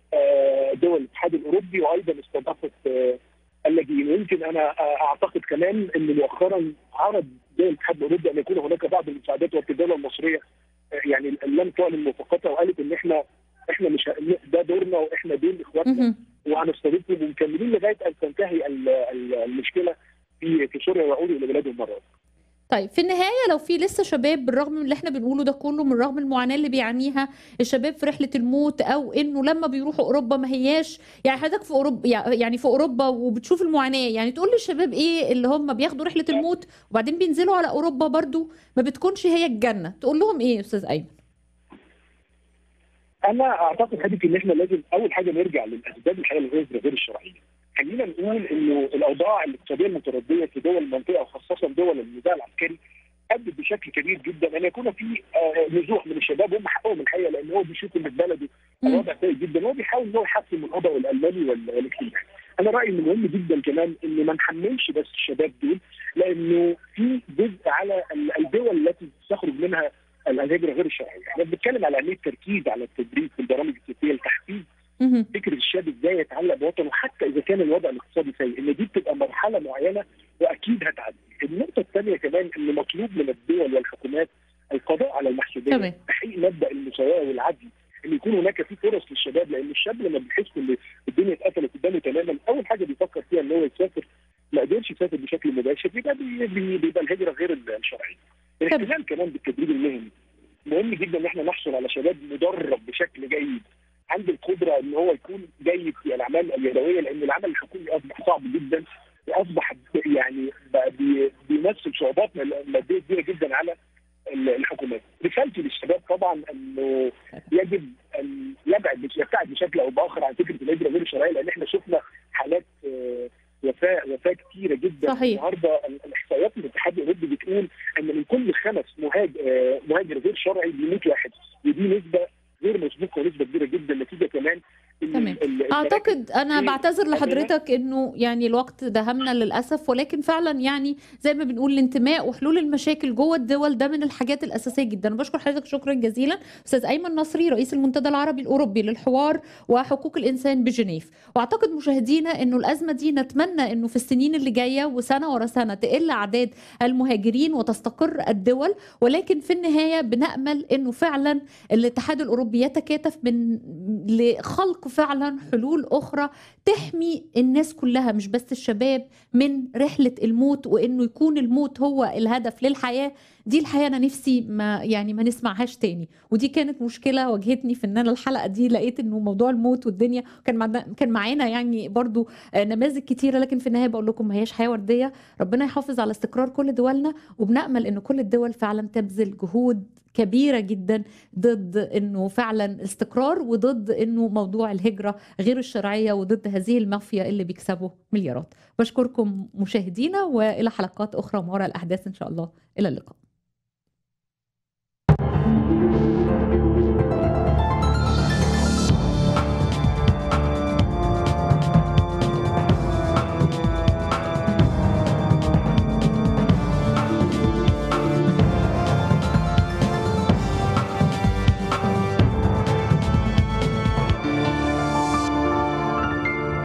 دول الاتحاد الاوروبي وايضا استضافه اللاجئين ويمكن انا اعتقد كمان ان مؤخرا عرض دول الاتحاد الاوروبي ان يكون هناك بعض المساعدات وفي الدوله المصريه يعني لم تعلن موافقتها وقالت ان احنا احنا مش ده دورنا واحنا دول اخواتنا وهنستضيفهم ومكملين لغايه ان تنتهي المشكله في في سوريا ويعودوا الى بلادهم مره طيب في النهاية لو في لسه شباب بالرغم من اللي احنا بنقوله ده كله من رغم المعاناة اللي بيعانيها الشباب في رحلة الموت او انه لما بيروحوا اوروبا ما هياش يعني حضرتك في اوروبا يعني في اوروبا وبتشوف المعاناة يعني تقول للشباب ايه اللي هم بياخدوا رحلة الموت وبعدين بينزلوا على اوروبا برضو ما بتكونش هي الجنة تقول لهم ايه يا استاذ ايمن انا اعتقد حضرتك ان احنا لازم اول حاجه نرجع للاسباب الحقيقيه الغير غير الشرعيه. خلينا نقول انه الاوضاع الاقتصاديه المترديه في دول المنطقه وخاصه دول النزاع العسكري ادت بشكل كبير جدا ان يكون في آه، نزوح من الشباب هم حقهم الحقيقه لان هو بيشوف ان في بلده الوضع سيء جدا وهو بيحاول ان هو يحسن من الوضع الالماني وال- والاجتماعي. انا رايي انه مهم جدا كمان ان ما نحملش بس الشباب دول لانه في جزء على ال- الدول التي تخرج منها الهجره غير الشرعيه، احنا بنتكلم على اهميه التركيز على التدريب في البرامج السياسيه لتحفيز فكره الشاب ازاي يتعلق بوطنه حتى اذا كان الوضع الاقتصادي سيء ان دي بتبقى مرحله معينه واكيد هتعدي. النقطه الثانيه كمان ان مطلوب من الدول والحكومات القضاء على المحسوبيه تمام. تحقيق مبدا المساواه والعدل ان يكون هناك في فرص للشباب لان الشاب لما بيحس ان الدنيا اتقفلت قدامه تماما اول حاجه بيفكر فيها ان هو يسافر ما قدرش يسافر بشكل مباشر يبقى بي- بي- بيبقى الهجره غير الشرعيه. الاهتمام كمان بالتدريب المهني مهم جدا ان احنا نحصل على شباب مدرب بشكل جيد عنده القدره ان هو يكون جيد في الاعمال اليدويه لان العمل الحكومي اصبح صعب جدا واصبح يعني بقى بي- بيمثل صعوبات ماديه كبيره جدا على ال- الحكومات. رسالتي للشباب طبعا انه يجب ان يبعد يبتعد بشكل او باخر عن فكره الهجره غير الشرعيه لان احنا شفنا حالات آه، وفاه وفاه كثيره جدا صحيح. النهارده ال- الاحصائيات من الاتحاد الاوروبي بتقول ان من كل خمس مهاجر آه، مهاجر غير شرعي بيموت واحد ودي نسبه غير مسبوقه ونسبه كبيره جدا نتيجه كمان إن تمام ال- ال- اعتقد انا في بعتذر أمانة. لحضرتك انه يعني الوقت دهمنا للاسف ولكن فعلا يعني زي ما بنقول الانتماء وحلول المشاكل جوه الدول ده من الحاجات الاساسيه جدا بشكر حضرتك شكرا جزيلا استاذ ايمن نصري رئيس المنتدى العربي الاوروبي للحوار وحقوق الانسان بجنيف واعتقد مشاهدينا انه الازمه دي نتمنى انه في السنين اللي جايه وسنه ورا سنه تقل اعداد المهاجرين وتستقر الدول ولكن في النهايه بنامل انه فعلا الاتحاد الاوروبي يتكاتف من لخلق فعلا حلول اخرى تحمي الناس كلها مش بس الشباب من رحله الموت وانه يكون الموت هو الهدف للحياه دي الحقيقه انا نفسي ما يعني ما نسمعهاش تاني ودي كانت مشكله واجهتني في ان انا الحلقه دي لقيت انه موضوع الموت والدنيا كان معنا كان معانا يعني برضو آه، نماذج كتيره لكن في النهايه بقول لكم ما هياش حياه ورديه ربنا يحافظ على استقرار كل دولنا وبنامل انه كل الدول فعلا تبذل جهود كبيره جدا ضد انه فعلا استقرار وضد انه موضوع الهجره غير الشرعيه وضد هذه المافيا اللي بيكسبوا مليارات بشكركم مشاهدينا والى حلقات اخرى ما وراء الاحداث ان شاء الله الى اللقاء